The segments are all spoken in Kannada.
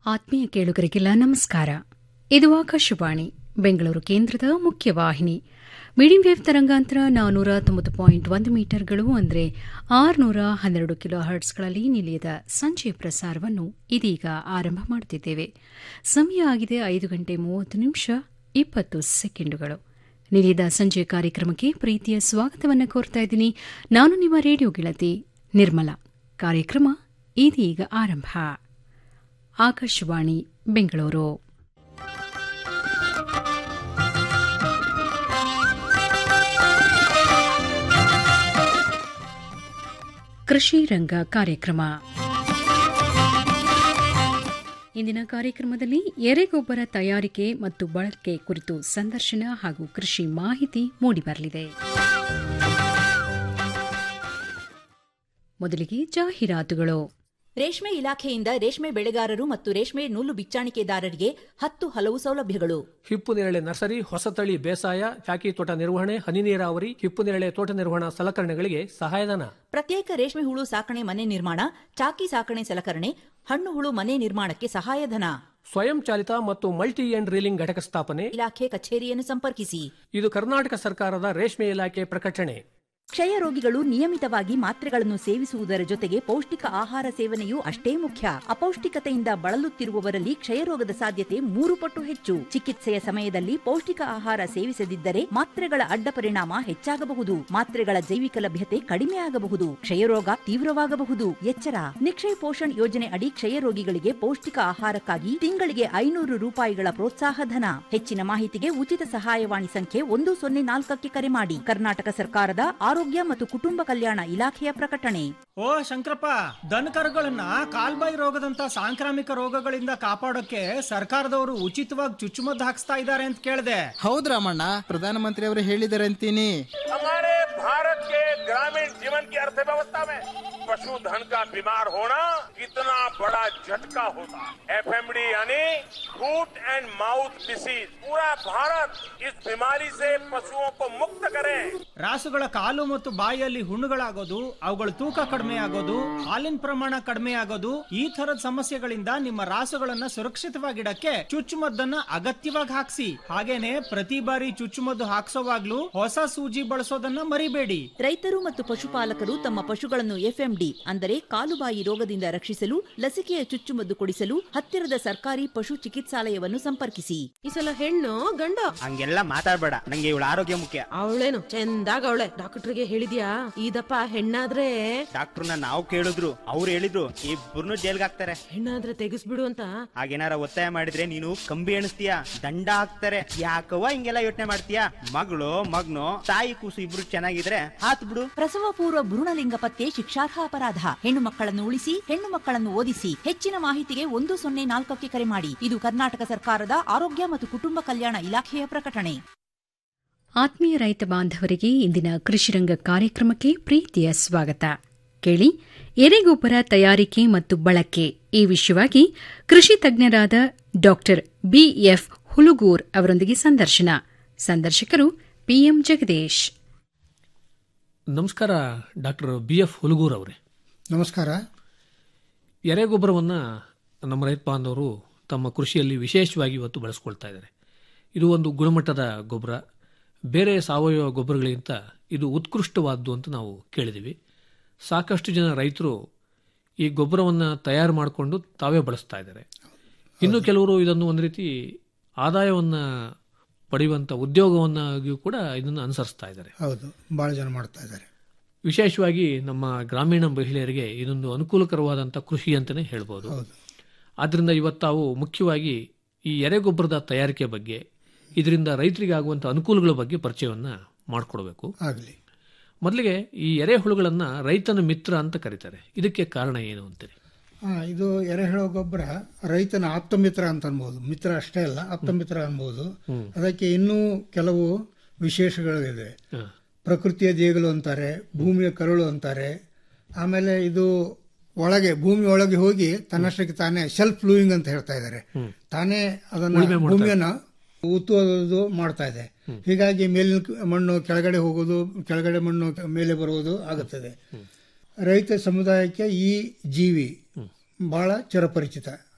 ಆತ್ಮೀಯ ಕೇಳುಗರಿಗೆಲ್ಲ ನಮಸ್ಕಾರ ಇದು ಆಕಾಶವಾಣಿ ಬೆಂಗಳೂರು ಕೇಂದ್ರದ ಮುಖ್ಯವಾಹಿನಿ ಮೀಡಿಯಂ ವೇವ್ ತರಂಗಾಂತರ ನಾನ್ನೂರ ತೊಂಬತ್ತು ಪಾಯಿಂಟ್ ಒಂದು ಮೀಟರ್ಗಳು ಅಂದರೆ ಆರುನೂರ ಹನ್ನೆರಡು ಕಿಲೋ ಹರ್ಟ್ಸ್ಗಳಲ್ಲಿ ನಿಲಿಯದ ಸಂಜೆ ಪ್ರಸಾರವನ್ನು ಇದೀಗ ಆರಂಭ ಮಾಡುತ್ತಿದ್ದೇವೆ ಸಮಯ ಆಗಿದೆ ಐದು ಗಂಟೆ ಮೂವತ್ತು ನಿಮಿಷ ಇಪ್ಪತ್ತು ಸೆಕೆಂಡುಗಳು ನಿಲಿಯದ ಸಂಜೆ ಕಾರ್ಯಕ್ರಮಕ್ಕೆ ಪ್ರೀತಿಯ ಸ್ವಾಗತವನ್ನು ಕೋರ್ತಾ ಇದ್ದೀನಿ ನಾನು ನಿಮ್ಮ ರೇಡಿಯೋ ಗೆಳತಿ ನಿರ್ಮಲಾ ಕಾರ್ಯಕ್ರಮ ಇದೀಗ ಆರಂಭ ಆಕಾಶವಾಣಿ ಬೆಂಗಳೂರು ಕೃಷಿ ರಂಗ ಕಾರ್ಯಕ್ರಮ ಇಂದಿನ ಕಾರ್ಯಕ್ರಮದಲ್ಲಿ ಎರೆಗೊಬ್ಬರ ತಯಾರಿಕೆ ಮತ್ತು ಬಳಕೆ ಕುರಿತು ಸಂದರ್ಶನ ಹಾಗೂ ಕೃಷಿ ಮಾಹಿತಿ ಮೂಡಿಬರಲಿದೆ ಮೊದಲಿಗೆ ಜಾಹೀರಾತುಗಳು ರೇಷ್ಮೆ ಇಲಾಖೆಯಿಂದ ರೇಷ್ಮೆ ಬೆಳೆಗಾರರು ಮತ್ತು ರೇಷ್ಮೆ ನೂಲು ಬಿಚ್ಚಾಣಿಕೆದಾರರಿಗೆ ಹತ್ತು ಹಲವು ಸೌಲಭ್ಯಗಳು ಹಿಪ್ಪು ನೇರಳೆ ನರ್ಸರಿ ಹೊಸತಳಿ ಬೇಸಾಯ ಚಾಕಿ ತೋಟ ನಿರ್ವಹಣೆ ಹನಿ ನೀರಾವರಿ ಹಿಪ್ಪು ನೇರಳೆ ತೋಟ ನಿರ್ವಹಣಾ ಸಲಕರಣೆಗಳಿಗೆ ಸಹಾಯಧನ ಪ್ರತ್ಯೇಕ ರೇಷ್ಮೆ ಹುಳು ಸಾಕಣೆ ಮನೆ ನಿರ್ಮಾಣ ಚಾಕಿ ಸಾಕಣೆ ಸಲಕರಣೆ ಹಣ್ಣು ಹುಳು ಮನೆ ನಿರ್ಮಾಣಕ್ಕೆ ಸಹಾಯಧನ ಸ್ವಯಂ ಚಾಲಿತ ಮತ್ತು ಮಲ್ಟಿ ಎಂಡ್ ರೀಲಿಂಗ್ ಘಟಕ ಸ್ಥಾಪನೆ ಇಲಾಖೆ ಕಚೇರಿಯನ್ನು ಸಂಪರ್ಕಿಸಿ ಇದು ಕರ್ನಾಟಕ ಸರ್ಕಾರದ ರೇಷ್ಮೆ ಇಲಾಖೆ ಪ್ರಕಟಣೆ ಕ್ಷಯ ರೋಗಿಗಳು ನಿಯಮಿತವಾಗಿ ಮಾತ್ರೆಗಳನ್ನು ಸೇವಿಸುವುದರ ಜೊತೆಗೆ ಪೌಷ್ಟಿಕ ಆಹಾರ ಸೇವನೆಯೂ ಅಷ್ಟೇ ಮುಖ್ಯ ಅಪೌಷ್ಟಿಕತೆಯಿಂದ ಬಳಲುತ್ತಿರುವವರಲ್ಲಿ ಕ್ಷಯರೋಗದ ಸಾಧ್ಯತೆ ಮೂರು ಪಟ್ಟು ಹೆಚ್ಚು ಚಿಕಿತ್ಸೆಯ ಸಮಯದಲ್ಲಿ ಪೌಷ್ಟಿಕ ಆಹಾರ ಸೇವಿಸದಿದ್ದರೆ ಮಾತ್ರೆಗಳ ಅಡ್ಡ ಪರಿಣಾಮ ಹೆಚ್ಚಾಗಬಹುದು ಮಾತ್ರೆಗಳ ಜೈವಿಕ ಲಭ್ಯತೆ ಕಡಿಮೆ ಆಗಬಹುದು ಕ್ಷಯರೋಗ ತೀವ್ರವಾಗಬಹುದು ಎಚ್ಚರ ನಿಕ್ಷಯ್ ಪೋಷಣ್ ಯೋಜನೆ ಅಡಿ ಕ್ಷಯ ರೋಗಿಗಳಿಗೆ ಪೌಷ್ಟಿಕ ಆಹಾರಕ್ಕಾಗಿ ತಿಂಗಳಿಗೆ ಐನೂರು ರೂಪಾಯಿಗಳ ಪ್ರೋತ್ಸಾಹ ಧನ ಹೆಚ್ಚಿನ ಮಾಹಿತಿಗೆ ಉಚಿತ ಸಹಾಯವಾಣಿ ಸಂಖ್ಯೆ ಒಂದು ಸೊನ್ನೆ ನಾಲ್ಕಕ್ಕೆ ಕರೆ ಮಾಡಿ ಕರ್ನಾಟಕ ಸರ್ಕಾರದ ಆರೋಗ್ಯ ಮತ್ತು ಕುಟುಂಬ ಕಲ್ಯಾಣ ಇಲಾಖೆಯ ಪ್ರಕಟಣೆ ಓ ಶಂಕರಪ್ಪ ದನಕರುಗಳನ್ನ ಕಾಲ್ಬಾಯಿ ರೋಗದಂತ ಸಾಂಕ್ರಾಮಿಕ ರೋಗಗಳಿಂದ ಕಾಪಾಡೋಕೆ ಸರ್ಕಾರದವರು ಉಚಿತವಾಗಿ ಚುಚ್ಚುಮದ್ದು ಹಾಕ್ಸ್ತಾ ಇದ್ದಾರೆ ಅಂತ ಕೇಳಿದೆ ಹೌದ್ ರಾಮಣ್ಣ ಪ್ರಧಾನಮಂತ್ರಿ ಅವರು ಹೇಳಿದ್ದಾರೆ ಅಂತೀನಿ हमारे भारत के ग्रामीण जीवन की अर्थव्यवस्था में पशुधन का बीमार होना कितना बड़ा झटका होता है एफएमडी यानी फूट एंड माउथ डिसीज पूरा भारत इस बीमारी से पशुओं को मुक्त करे ರಾಸುಗಳ ಕಾಲು ಮತ್ತು ಬಾಯಿಯಲ್ಲಿ ಹುಣ್ಣುಗಳಾಗೋದು ಅವುಗಳ ತೂಕ ಕಡಿಮೆ ಆಗೋದು ಹಾಲಿನ ಪ್ರಮಾಣ ಕಡಿಮೆ ಆಗೋದು ಈ ತರದ ಸಮಸ್ಯೆಗಳಿಂದ ನಿಮ್ಮ ರಾಸುಗಳನ್ನ ಸುರಕ್ಷಿತವಾಗಿಡಕ್ಕೆ ಚುಚ್ಚುಮದ್ದನ್ನ ಅಗತ್ಯವಾಗಿ ಹಾಕ್ಸಿ ಹಾಗೇನೆ ಪ್ರತಿ ಬಾರಿ ಚುಚ್ಚುಮದ್ದು ಹಾಕ್ಸೋವಾಗ್ಲೂ ಹೊಸ ಸೂಜಿ ಬಳಸೋದನ್ನ ಮರಿಬೇಡಿ ರೈತರು ಮತ್ತು ಪಶುಪಾಲಕರು ತಮ್ಮ ಪಶುಗಳನ್ನು ಎಫ್ಎಂಡಿ ಅಂದರೆ ಕಾಲುಬಾಯಿ ರೋಗದಿಂದ ರಕ್ಷಿಸಲು ಲಸಿಕೆಯ ಚುಚ್ಚುಮದ್ದು ಕೊಡಿಸಲು ಹತ್ತಿರದ ಸರ್ಕಾರಿ ಪಶು ಚಿಕಿತ್ಸಾಲಯವನ್ನು ಸಂಪರ್ಕಿಸಿ ಈ ಸಲ ಹೆಣ್ಣು ಗಂಡ ಹಂಗೆಲ್ಲ ಮಾತಾಡ್ಬೇಡ ನಂಗೆ ಇವಳ ಆರೋಗ್ಯ ಮುಖ್ಯ ಅವಳೇನು ಚಂದಾಗ ಅವಳೆ ಡಾಕ್ಟರ್ಗೆ ಹೇಳಿದ್ಯಾ ಇದಪ್ಪ ಹೆಣ್ಣಾದ್ರೆ ಡಾಕ್ಟರ್ನ ನಾವು ಕೇಳಿದ್ರು ಅವ್ರು ಹೇಳಿದ್ರು ಇಬ್ಬರನ್ನು ಜೈಲ್ಗೆ ಹಾಕ್ತಾರೆ ಹೆಣ್ಣಾದ್ರೆ ತೆಗಿಸ್ಬಿಡು ಅಂತ ಹಾಗೇನಾರ ಒತ್ತಾಯ ಮಾಡಿದ್ರೆ ನೀನು ಕಂಬಿ ಎಣಿಸ್ತೀಯ ದಂಡ ಹಾಕ್ತಾರೆ ಯಾಕವ್ವ ಹಿಂಗೆಲ್ಲ ಯೋಚನೆ ಮಾಡ್ತೀಯ ಮಗಳು ಮಗ್ನು ತಾಯಿ ಕೂಸು ಇಬ್ರು ಚೆನ್ನಾಗಿದ್ರೆ ಹಾತ್ ಬಿಡು ಪ್ರಸವ ಪೂರ್ವ ಭ್ರೂಣಲಿಂಗ ಪತ್ತೆ ಶಿಕ್ಷಾರ್ಹ ಅಪರಾಧ ಹೆಣ್ಣು ಮಕ್ಕಳನ್ನು ಉಳಿಸಿ ಹೆಣ್ಣು ಮಕ್ಕಳನ್ನು ಓದಿಸಿ ಹೆಚ್ಚಿನ ಮಾಹಿತಿಗೆ ಒಂದು ಸೊನ್ನೆ ನಾಲ್ಕಕ್ಕೆ ಕರೆ ಮಾಡಿ ಇದು ಕರ್ನಾಟಕ ಸರ್ಕಾರದ ಆರೋಗ್ಯ ಮತ್ತು ಕುಟುಂಬ ಕಲ್ಯಾಣ ಇಲಾಖೆಯ ಪ್ರಕಟಣೆ ಆತ್ಮೀಯ ರೈತ ಬಾಂಧವರಿಗೆ ಇಂದಿನ ಕೃಷಿರಂಗ ಕಾರ್ಯಕ್ರಮಕ್ಕೆ ಪ್ರೀತಿಯ ಸ್ವಾಗತ ಕೇಳಿ ಎರೆಗೊಬ್ಬರ ತಯಾರಿಕೆ ಮತ್ತು ಬಳಕೆ ಈ ವಿಷಯವಾಗಿ ಕೃಷಿ ತಜ್ಞರಾದ ಡಾ ಬಿಎಫ್ ಹುಲುಗೂರ್ ಅವರೊಂದಿಗೆ ಸಂದರ್ಶನ ಸಂದರ್ಶಕರು ಪಿಎಂ ಜಗದೀಶ್ ನಮಸ್ಕಾರ ಡಾಕ್ಟರ್ ಬಿ ಎಫ್ ಹುಲಗೂರ್ ಅವರೇ ನಮಸ್ಕಾರ ಎರೆಗೊಬ್ಬರವನ್ನು ನಮ್ಮ ರೈತ ಬಾಂಧವರು ತಮ್ಮ ಕೃಷಿಯಲ್ಲಿ ವಿಶೇಷವಾಗಿ ಇವತ್ತು ಬಳಸ್ಕೊಳ್ತಾ ಇದ್ದಾರೆ ಇದು ಒಂದು ಗುಣಮಟ್ಟದ ಗೊಬ್ಬರ ಬೇರೆ ಸಾವಯವ ಗೊಬ್ಬರಗಳಿಗಿಂತ ಇದು ಉತ್ಕೃಷ್ಟವಾದ್ದು ಅಂತ ನಾವು ಕೇಳಿದ್ದೀವಿ ಸಾಕಷ್ಟು ಜನ ರೈತರು ಈ ಗೊಬ್ಬರವನ್ನು ತಯಾರು ಮಾಡಿಕೊಂಡು ತಾವೇ ಬಳಸ್ತಾ ಇದ್ದಾರೆ ಇನ್ನು ಕೆಲವರು ಇದನ್ನು ಒಂದು ರೀತಿ ಆದಾಯವನ್ನು ಪಡೆಯುವಂಥ ಉದ್ಯೋಗವನ್ನಾಗಿಯೂ ಕೂಡ ಇದನ್ನು ಅನುಸರಿಸ್ತಾ ಇದ್ದಾರೆ ಹೌದು ಬಹಳ ಜನ ಮಾಡ್ತಾ ಇದ್ದಾರೆ ವಿಶೇಷವಾಗಿ ನಮ್ಮ ಗ್ರಾಮೀಣ ಮಹಿಳೆಯರಿಗೆ ಇದೊಂದು ಅನುಕೂಲಕರವಾದಂಥ ಕೃಷಿ ಅಂತಲೇ ಹೇಳ್ಬೋದು ಹೌದು ಆದ್ದರಿಂದ ಇವತ್ತು ತಾವು ಮುಖ್ಯವಾಗಿ ಈ ಎರೆಗೊಬ್ಬರದ ತಯಾರಿಕೆ ಬಗ್ಗೆ ಇದರಿಂದ ರೈತರಿಗೆ ಆಗುವಂಥ ಅನುಕೂಲಗಳ ಬಗ್ಗೆ ಪರಿಚಯವನ್ನು ಮಾಡಿಕೊಡ್ಬೇಕು ಆಗಲಿ ಮೊದಲಿಗೆ ಈ ಎರೆಹುಳುಗಳನ್ನು ರೈತನ ಮಿತ್ರ ಅಂತ ಕರೀತಾರೆ ಇದಕ್ಕೆ ಕಾರಣ ಏನು ಅಂತೀರಿ ಇದು ಎರೆಹುಳ ಗೊಬ್ಬರ ರೈತನ ಆಪ್ತ ಮಿತ್ರ ಅಂತ ಅನ್ಬೋದು ಮಿತ್ರ ಅಷ್ಟೇ ಅಲ್ಲ ಆಪ್ತ ಮಿತ್ರ ಅನ್ಬೋದು ಅದಕ್ಕೆ ಇನ್ನೂ ಕೆಲವು ವಿಶೇಷಗಳಿದೆ ಹ. ಪ್ರಕೃತಿಯ ದೇಗಲು ಅಂತಾರೆ ಭೂಮಿಯ ಕರುಳು ಅಂತಾರೆ ಆಮೇಲೆ ಇದು ಒಳಗೆ ಭೂಮಿ ಒಳಗೆ ಹೋಗಿ ತನ್ನಷ್ಟಕ್ಕೆ ತಾನೇ ಸೆಲ್ಫ್ ಲೂಯಿಂಗ್ ಅಂತ ಹೇಳ್ತಾ ಇದ್ದಾರೆ ತಾನೇ ಅದನ್ನ ಭೂಮಿಯನ್ನ ಉತ್ತುವುದು ಮಾಡ್ತಾ ಇದೆ ಹೀಗಾಗಿ ಮೇಲಿನ ಕ- ಮಣ್ಣು ಕೆಳಗಡೆ ಹೋಗೋದು ಕೆಳಗಡೆ ಮಣ್ಣು ಮೇಲೆ ಬರುವುದು ಆಗುತ್ತದೆ ರೈತ ಸಮುದಾಯಕ್ಕೆ ಈ ಜೀವಿ ಬಹಳ ಚಿರಪರಿಚಿತ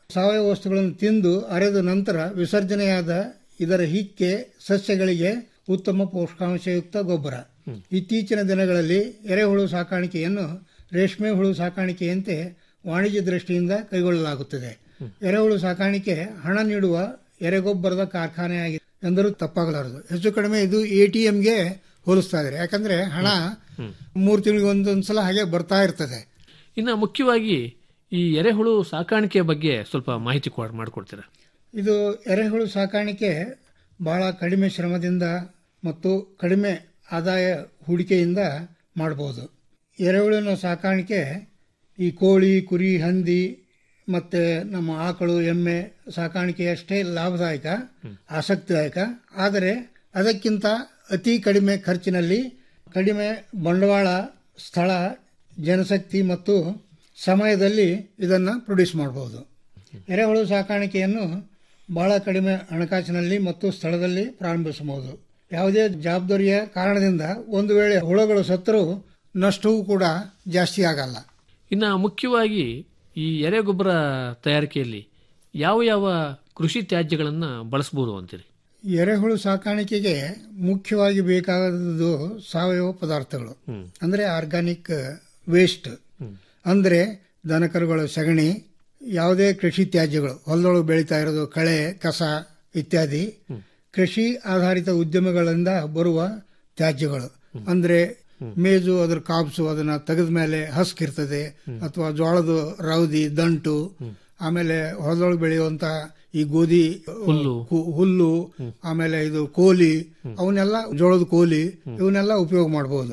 ಸಾವಯವ ವಸ್ತುಗಳನ್ನು ತಿಂದು ಅರೆದ ನಂತರ ವಿಸರ್ಜನೆಯಾದ ಇದರ ಹಿಕ್ಕೆ ಸಸ್ಯಗಳಿಗೆ ಉತ್ತಮ ಪೋಷಕಾಂಶಯುಕ್ತ ಗೊಬ್ಬರ ಇತ್ತೀಚಿನ ದಿನಗಳಲ್ಲಿ ಎರೆಹುಳು ಸಾಕಾಣಿಕೆಯನ್ನು ರೇಷ್ಮೆ ಹುಳು ಸಾಕಾಣಿಕೆಯಂತೆ ವಾಣಿಜ್ಯ ದೃಷ್ಟಿಯಿಂದ ಕೈಗೊಳ್ಳಲಾಗುತ್ತದೆ ಎರೆಹುಳು ಸಾಕಾಣಿಕೆ ಹಣ ನೀಡುವ ಎರೆಗೊಬ್ಬರದ ಕಾರ್ಖಾನೆಯಾಗಿದೆ ಎಂದರೂ ತಪ್ಪಾಗಲಾರದು ಹೆಚ್ಚು ಕಡಿಮೆ ಇದು ಎಟಿಎಂಗೆ ಹೋಲಿಸ್ತಾ ಇದ್ದಾರೆ ಯಾಕಂದ್ರೆ ಹಣ ಮೂರು ತಿಂಗಳಿಗೆ ಒಂದೊಂದ್ಸಲ ಹಾಗೆ ಬರ್ತಾ ಇರ್ತದೆ ಇನ್ನು ಮುಖ್ಯವಾಗಿ ಈ ಎರೆಹುಳು ಸಾಕಾಣಿಕೆ ಬಗ್ಗೆ ಸ್ವಲ್ಪ ಮಾಹಿತಿ ಕೊಡ್- ಮಾಡಿಕೊಡ್ತೀರಾ ಇದು ಎರೆಹುಳು ಸಾಕಾಣಿಕೆ ಬಹಳ ಕಡಿಮೆ ಶ್ರಮದಿಂದ ಮತ್ತು ಕಡಿಮೆ ಆದಾಯ ಹೂಡಿಕೆಯಿಂದ ಮಾಡಬಹುದು ಎರೆಹುಳಿನ ಸಾಕಾಣಿಕೆ ಈ ಕೋಳಿ ಕುರಿ ಹಂದಿ ಮತ್ತೆ ನಮ್ಮ ಆಕಳು ಎಮ್ಮೆ ಸಾಕಾಣಿಕೆಯಷ್ಟೇ ಲಾಭದಾಯಕ ಆಸಕ್ತಿದಾಯಕ ಆದರೆ ಅದಕ್ಕಿಂತ ಅತಿ ಕಡಿಮೆ ಖರ್ಚಿನಲ್ಲಿ ಕಡಿಮೆ ಬಂಡವಾಳ ಸ್ಥಳ ಜನಶಕ್ತಿ ಮತ್ತು ಸಮಯದಲ್ಲಿ ಇದನ್ನು ಪ್ರೊಡ್ಯೂಸ್ ಮಾಡಬಹುದು ಎರೆಹುಳು ಸಾಕಾಣಿಕೆಯನ್ನು ಬಹಳ ಕಡಿಮೆ ಹಣಕಾಸಿನಲ್ಲಿ ಮತ್ತು ಸ್ಥಳದಲ್ಲಿ ಪ್ರಾರಂಭಿಸಬಹುದು ಯಾವುದೇ ಜವಾಬ್ದಾರಿಯ ಕಾರಣದಿಂದ ಒಂದು ವೇಳೆ ಹುಳುಗಳು ಸತ್ತರೂ ನಷ್ಟವೂ ಕೂಡ ಜಾಸ್ತಿ ಆಗಲ್ಲ ಇನ್ನು ಮುಖ್ಯವಾಗಿ ಈ ಎರೆಗೊಬ್ಬರ ತಯಾರಿಕೆಯಲ್ಲಿ ಯಾವ ಯಾವ ಕೃಷಿ ತ್ಯಾಜ್ಯಗಳನ್ನು ಬಳಸಬಹುದು ಅಂತೀರಿ ಎರೆಹುಳು ಸಾಕಾಣಿಕೆಗೆ ಮುಖ್ಯವಾಗಿ ಬೇಕಾದದ್ದು ಸಾವಯವ ಪದಾರ್ಥಗಳು ಅಂದ್ರೆ ಆರ್ಗಾನಿಕ್ ವೇಸ್ಟ್ ಅಂದ್ರೆ ದನಕರುಗಳ ಸಗಣಿ ಯಾವುದೇ ಕೃಷಿ ತ್ಯಾಜ್ಯಗಳು ಹೊಲದೊಳಗೆ ಬೆಳೀತಾ ಇರೋದು ಕಳೆ ಕಸ ಇತ್ಯಾದಿ ಕೃಷಿ ಆಧಾರಿತ ಉದ್ಯಮಗಳಿಂದ ಬರುವ ತ್ಯಾಜ್ಯಗಳು ಅಂದ್ರೆ ಮೇಜು ಅದ್ರ ಕಾಬ್ಸು ಅದನ್ನ ತೆಗೆದ ಮೇಲೆ ಹಸ್ಕ್ ಇರ್ತದೆ ಅಥವಾ ಜೋಳದ ರೌದಿ ದಂಟು ಆಮೇಲೆ ಹೊಲದೊಳಗೆ ಬೆಳೆಯುವಂತ ಈ ಗೋಧಿ ಹು- ಹುಲ್ಲು ಆಮೇಲೆ ಇದು ಕೋಲಿ ಅವನ್ನೆಲ್ಲ ಜೋಳದ ಕೋಲಿ ಇವನ್ನೆಲ್ಲ ಉಪಯೋಗ ಮಾಡಬಹುದು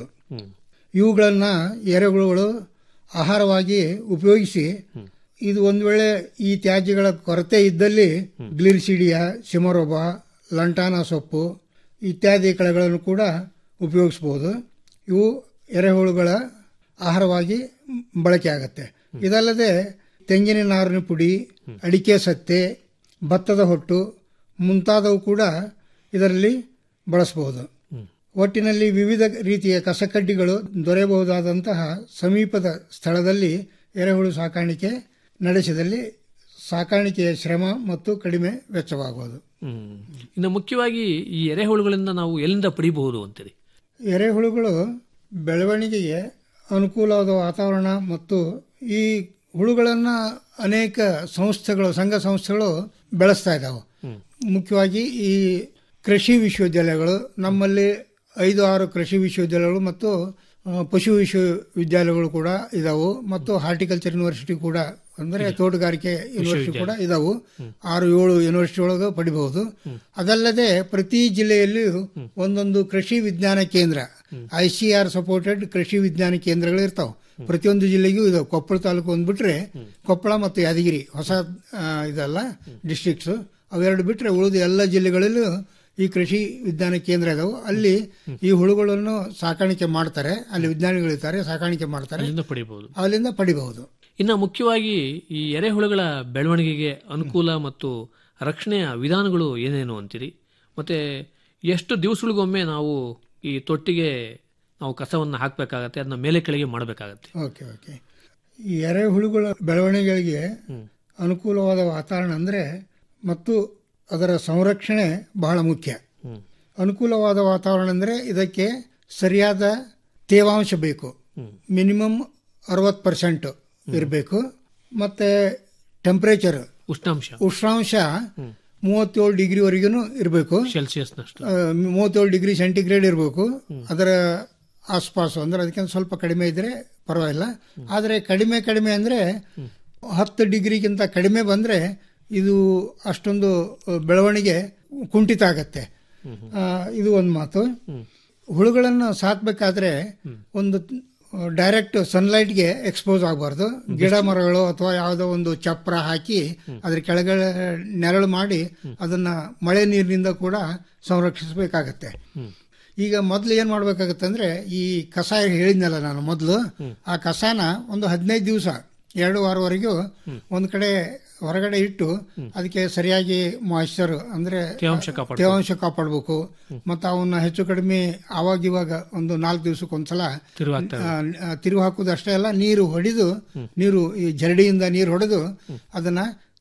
ಇವುಗಳನ್ನ ಎರೆಹುಳುಗಳು ಆಹಾರವಾಗಿ ಉಪಯೋಗಿಸಿ ಇದು ಒಂದು ವೇಳೆ ಈ ತ್ಯಾಜ್ಯಗಳ ಕೊರತೆ ಇದ್ದಲ್ಲಿ ಗ್ಲಿರ್ಸಿಡಿಯಾ ಸಿಮರೋಬ ಲಂಟಾನ ಸೊಪ್ಪು ಇತ್ಯಾದಿ ಕಳೆಗಳನ್ನು ಕೂಡ ಉಪಯೋಗಿಸಬಹುದು ಇವು ಎರೆಹುಳುಗಳ ಆಹಾರವಾಗಿ ಬಳಕೆ ಆಗುತ್ತೆ ಇದಲ್ಲದೆ ತೆಂಗಿನ ನಾರಿನ ಪುಡಿ ಅಡಿಕೆ ಸತ್ತೆ ಭತ್ತದ ಹೊಟ್ಟು ಮುಂತಾದವು ಕೂಡ ಇದರಲ್ಲಿ ಬಳಸಬಹುದು ಒಟ್ಟಿನಲ್ಲಿ ವಿವಿಧ ರೀತಿಯ ಕಸಕಡ್ಡಿಗಳು ದೊರೆಯಬಹುದಾದಂತಹ ಸಮೀಪದ ಸ್ಥಳದಲ್ಲಿ ಎರೆಹುಳು ಸಾಕಾಣಿಕೆ ನಡೆಸಿದಲ್ಲಿ ಸಾಕಾಣಿಕೆಯ ಶ್ರಮ ಮತ್ತು ಕಡಿಮೆ ವೆಚ್ಚವಾಗುವುದು ಹ್ಮ್. ಇನ್ನು ಮುಖ್ಯವಾಗಿ ಈ ಎರೆಹುಳುಗಳಿಂದ ನಾವು ಎಲ್ಲಿಂದ ಪಡಿಬಹುದು ಅಂತೀರಿ ಎರೆಹುಳುಗಳು ಬೆಳವಣಿಗೆಗೆ ಅನುಕೂಲವಾದ ವಾತಾವರಣ ಮತ್ತು ಈ ಹುಳುಗಳನ್ನ ಅನೇಕ ಸಂಸ್ಥೆಗಳು ಸಂಘ ಸಂಸ್ಥೆಗಳು ಬೆಳೆಸ್ತಾ ಇದ್ದಾವೆ ಮುಖ್ಯವಾಗಿ ಈ ಕೃಷಿ ವಿಶ್ವವಿದ್ಯಾಲಯಗಳು ನಮ್ಮಲ್ಲಿ ಐದು ಆರು ಕೃಷಿ ವಿಶ್ವವಿದ್ಯಾಲಯಗಳು ಮತ್ತು ಆ, ಪಶು ವಿಶ್ವವಿದ್ಯಾಲಯಗಳು ಕೂಡ ಇದಾವು ಮತ್ತು ಹಾರ್ಟಿಕಲ್ಚರ್ ಯೂನಿವರ್ಸಿಟಿ ಕೂಡ ಅಂದ್ರೆ ತೋಟಗಾರಿಕೆ ಯೂನಿವರ್ಸಿಟಿ ಕೂಡ ಇದಾವು ಆರು ಏಳು ಯೂನಿವರ್ಸಿಟಿ ಒಳಗೆ ಪಡಿಬಹುದು ಅದಲ್ಲದೆ ಪ್ರತಿ ಜಿಲ್ಲೆಯಲ್ಲಿಯೂ ಒಂದೊಂದು ಕೃಷಿ ವಿಜ್ಞಾನ ಕೇಂದ್ರ ಐ ಸಿ ಆರ್ ಸಪೋರ್ಟೆಡ್ ಕೃಷಿ ವಿಜ್ಞಾನ ಕೇಂದ್ರಗಳು ಇರ್ತಾವೆ ಪ್ರತಿಯೊಂದು ಜಿಲ್ಲೆಗೂ ಇದಾವೆ ಕೊಪ್ಪಳ ತಾಲೂಕು ಅಂದ್ಬಿಟ್ರೆ ಕೊಪ್ಪಳ ಮತ್ತು ಯಾದಗಿರಿ ಹೊಸ ಆ, ಇದಲ್ಲ ಡಿಸ್ಟ್ರಿಕ್ಟ್ಸ್ ಅವೆರಡು ಬಿಟ್ರೆ ಉಳಿದ ಎಲ್ಲ ಜಿಲ್ಲೆಗಳಲ್ಲೂ ಈ ಕೃಷಿ ವಿಜ್ಞಾನ ಕೇಂದ್ರ ಇದಾವೆ ಅಲ್ಲಿ ಈ ಹುಳುಗಳನ್ನು ಸಾಕಾಣಿಕೆ ಮಾಡ್ತಾರೆ ಅಲ್ಲಿ ವಿಜ್ಞಾನಿಗಳಿರ್ತಾರೆ ಸಾಕಾಣಿಕೆ ಮಾಡ್ತಾರೆ ಅಲ್ಲಿಂದ ಪಡಿಬಹುದು ಅಲ್ಲಿಂದ ಪಡಿಬಹುದು ಇನ್ನು ಮುಖ್ಯವಾಗಿ ಈ ಎರೆಹುಳುಗಳ ಬೆಳವಣಿಗೆಗೆ ಅನುಕೂಲ ಮತ್ತು ರಕ್ಷಣೆಯ ವಿಧಾನಗಳು ಏನೇನು ಅಂತೀರಿ ಮತ್ತೆ ಎಷ್ಟು ದಿವಸಗಳಿಗೊಮ್ಮೆ ನಾವು ಈ ತೊಟ್ಟಿಗೆ ನಾವು ಕಸವನ್ನು ಹಾಕಬೇಕಾಗತ್ತೆ ಅದನ್ನ ಮೇಲೆ ಕೆಳಗೆ ಮಾಡಬೇಕಾಗತ್ತೆ ಓಕೆ ಓಕೆ ಈ ಎರೆಹುಳುಗಳ ಬೆಳವಣಿಗೆಗೆ ಅನುಕೂಲವಾದ ವಾತಾವರಣ ಅಂದ್ರೆ ಮತ್ತು ಅದರ ಸಂರಕ್ಷಣೆ ಬಹಳ ಮುಖ್ಯ ಅನುಕೂಲವಾದ ವಾತಾವರಣ ಅಂದ್ರೆ ಇದಕ್ಕೆ ಸರಿಯಾದ ತೇವಾಂಶ ಬೇಕು ಮಿನಿಮಮ್ ಅರವತ್ತು ಪರ್ಸೆಂಟ್ ಇರಬೇಕು ಮತ್ತೆ ಟೆಂಪರೇಚರ್ ಉಷ್ಣಾಂಶ ಉಷ್ಣಾಂಶ ಮೂವತ್ತೇಳು ಡಿಗ್ರಿವರೆಗೂ ಇರಬೇಕು ಸೆಲ್ಸಿಯಸ್ನಷ್ಟು ಮೂವತ್ತೇಳು ಡಿಗ್ರಿ ಸೆಂಟಿಗ್ರೇಡ್ ಇರಬೇಕು ಅದರ ಆಸ್ಪಾಸು ಅಂದ್ರೆ ಅದಕ್ಕಿಂತ ಸ್ವಲ್ಪ ಕಡಿಮೆ ಇದ್ರೆ ಪರವಾಗಿಲ್ಲ ಆದರೆ ಕಡಿಮೆ ಕಡಿಮೆ ಅಂದ್ರೆ ಹತ್ತು ಡಿಗ್ರಿಗಿಂತ ಕಡಿಮೆ ಬಂದ್ರೆ ಇದು ಅಷ್ಟೊಂದು ಬೆಳವಣಿಗೆ ಕುಂಠಿತ ಆಗತ್ತೆ ಆ, ಇದು ಒಂದು ಮಾತು ಹುಳುಗಳನ್ನು ಸಾಕ್ಬೇಕಾದ್ರೆ ಒಂದು ಡೈರೆಕ್ಟ್ ಸನ್ಲೈಟ್ಗೆ ಎಕ್ಸ್ಪೋಸ್ ಆಗಬಾರ್ದು ಗಿಡ ಮರಗಳು ಅಥವಾ ಯಾವುದೋ ಒಂದು ಚಪ್ರ ಹಾಕಿ ಅದ್ರ ಕೆಳಗಡೆ ನೆರಳು ಮಾಡಿ ಅದನ್ನ ಮಳೆ ನೀರಿನಿಂದ ಕೂಡ ಸಂರಕ್ಷಿಸಬೇಕಾಗತ್ತೆ ಈಗ ಮೊದಲು ಏನ್ ಮಾಡ್ಬೇಕಾಗತ್ತೆ ಅಂದ್ರೆ ಈ ಕಸ ಹೇಳಿದ್ನಲ್ಲ ನಾನು ಮೊದಲು ಆ ಕಸಾನ ಒಂದು ಹದಿನೈದು ದಿವಸ ಎರಡು ವಾರವರೆಗೂ ಒಂದ್ ಕಡೆ ಹೊರಗಡೆ ಇಟ್ಟು ಅದಕ್ಕೆ ಸರಿಯಾಗಿ ಮಾಯಿಶ್ಚರ್ ಅಂದ್ರೆ ತೇವಾಂಶ ಕಾಪಾಡ್ಬೇಕು. ತೇವಾಂಶ ಕಾಪಾಡಬೇಕು ಮತ್ತು ಅವನ್ನ ಹೆಚ್ಚು ಕಡಿಮೆ ಆವಾಗ ಇವಾಗ ಒಂದು ನಾಲ್ಕು ದಿವಸಕ್ಕೊಂದ್ಸಲ ತಿರುವು ಹಾಕ್ತಾ ಆ, ಆ, ತಿರುವು ಹಾಕುದು ಅಷ್ಟೇ ಅಲ್ಲ ನೀರು ಹೊಡೆದು ನೀರು ಈ ಜರಡಿಯಿಂದ ನೀರು ಹೊಡೆದು ಅದನ್ನ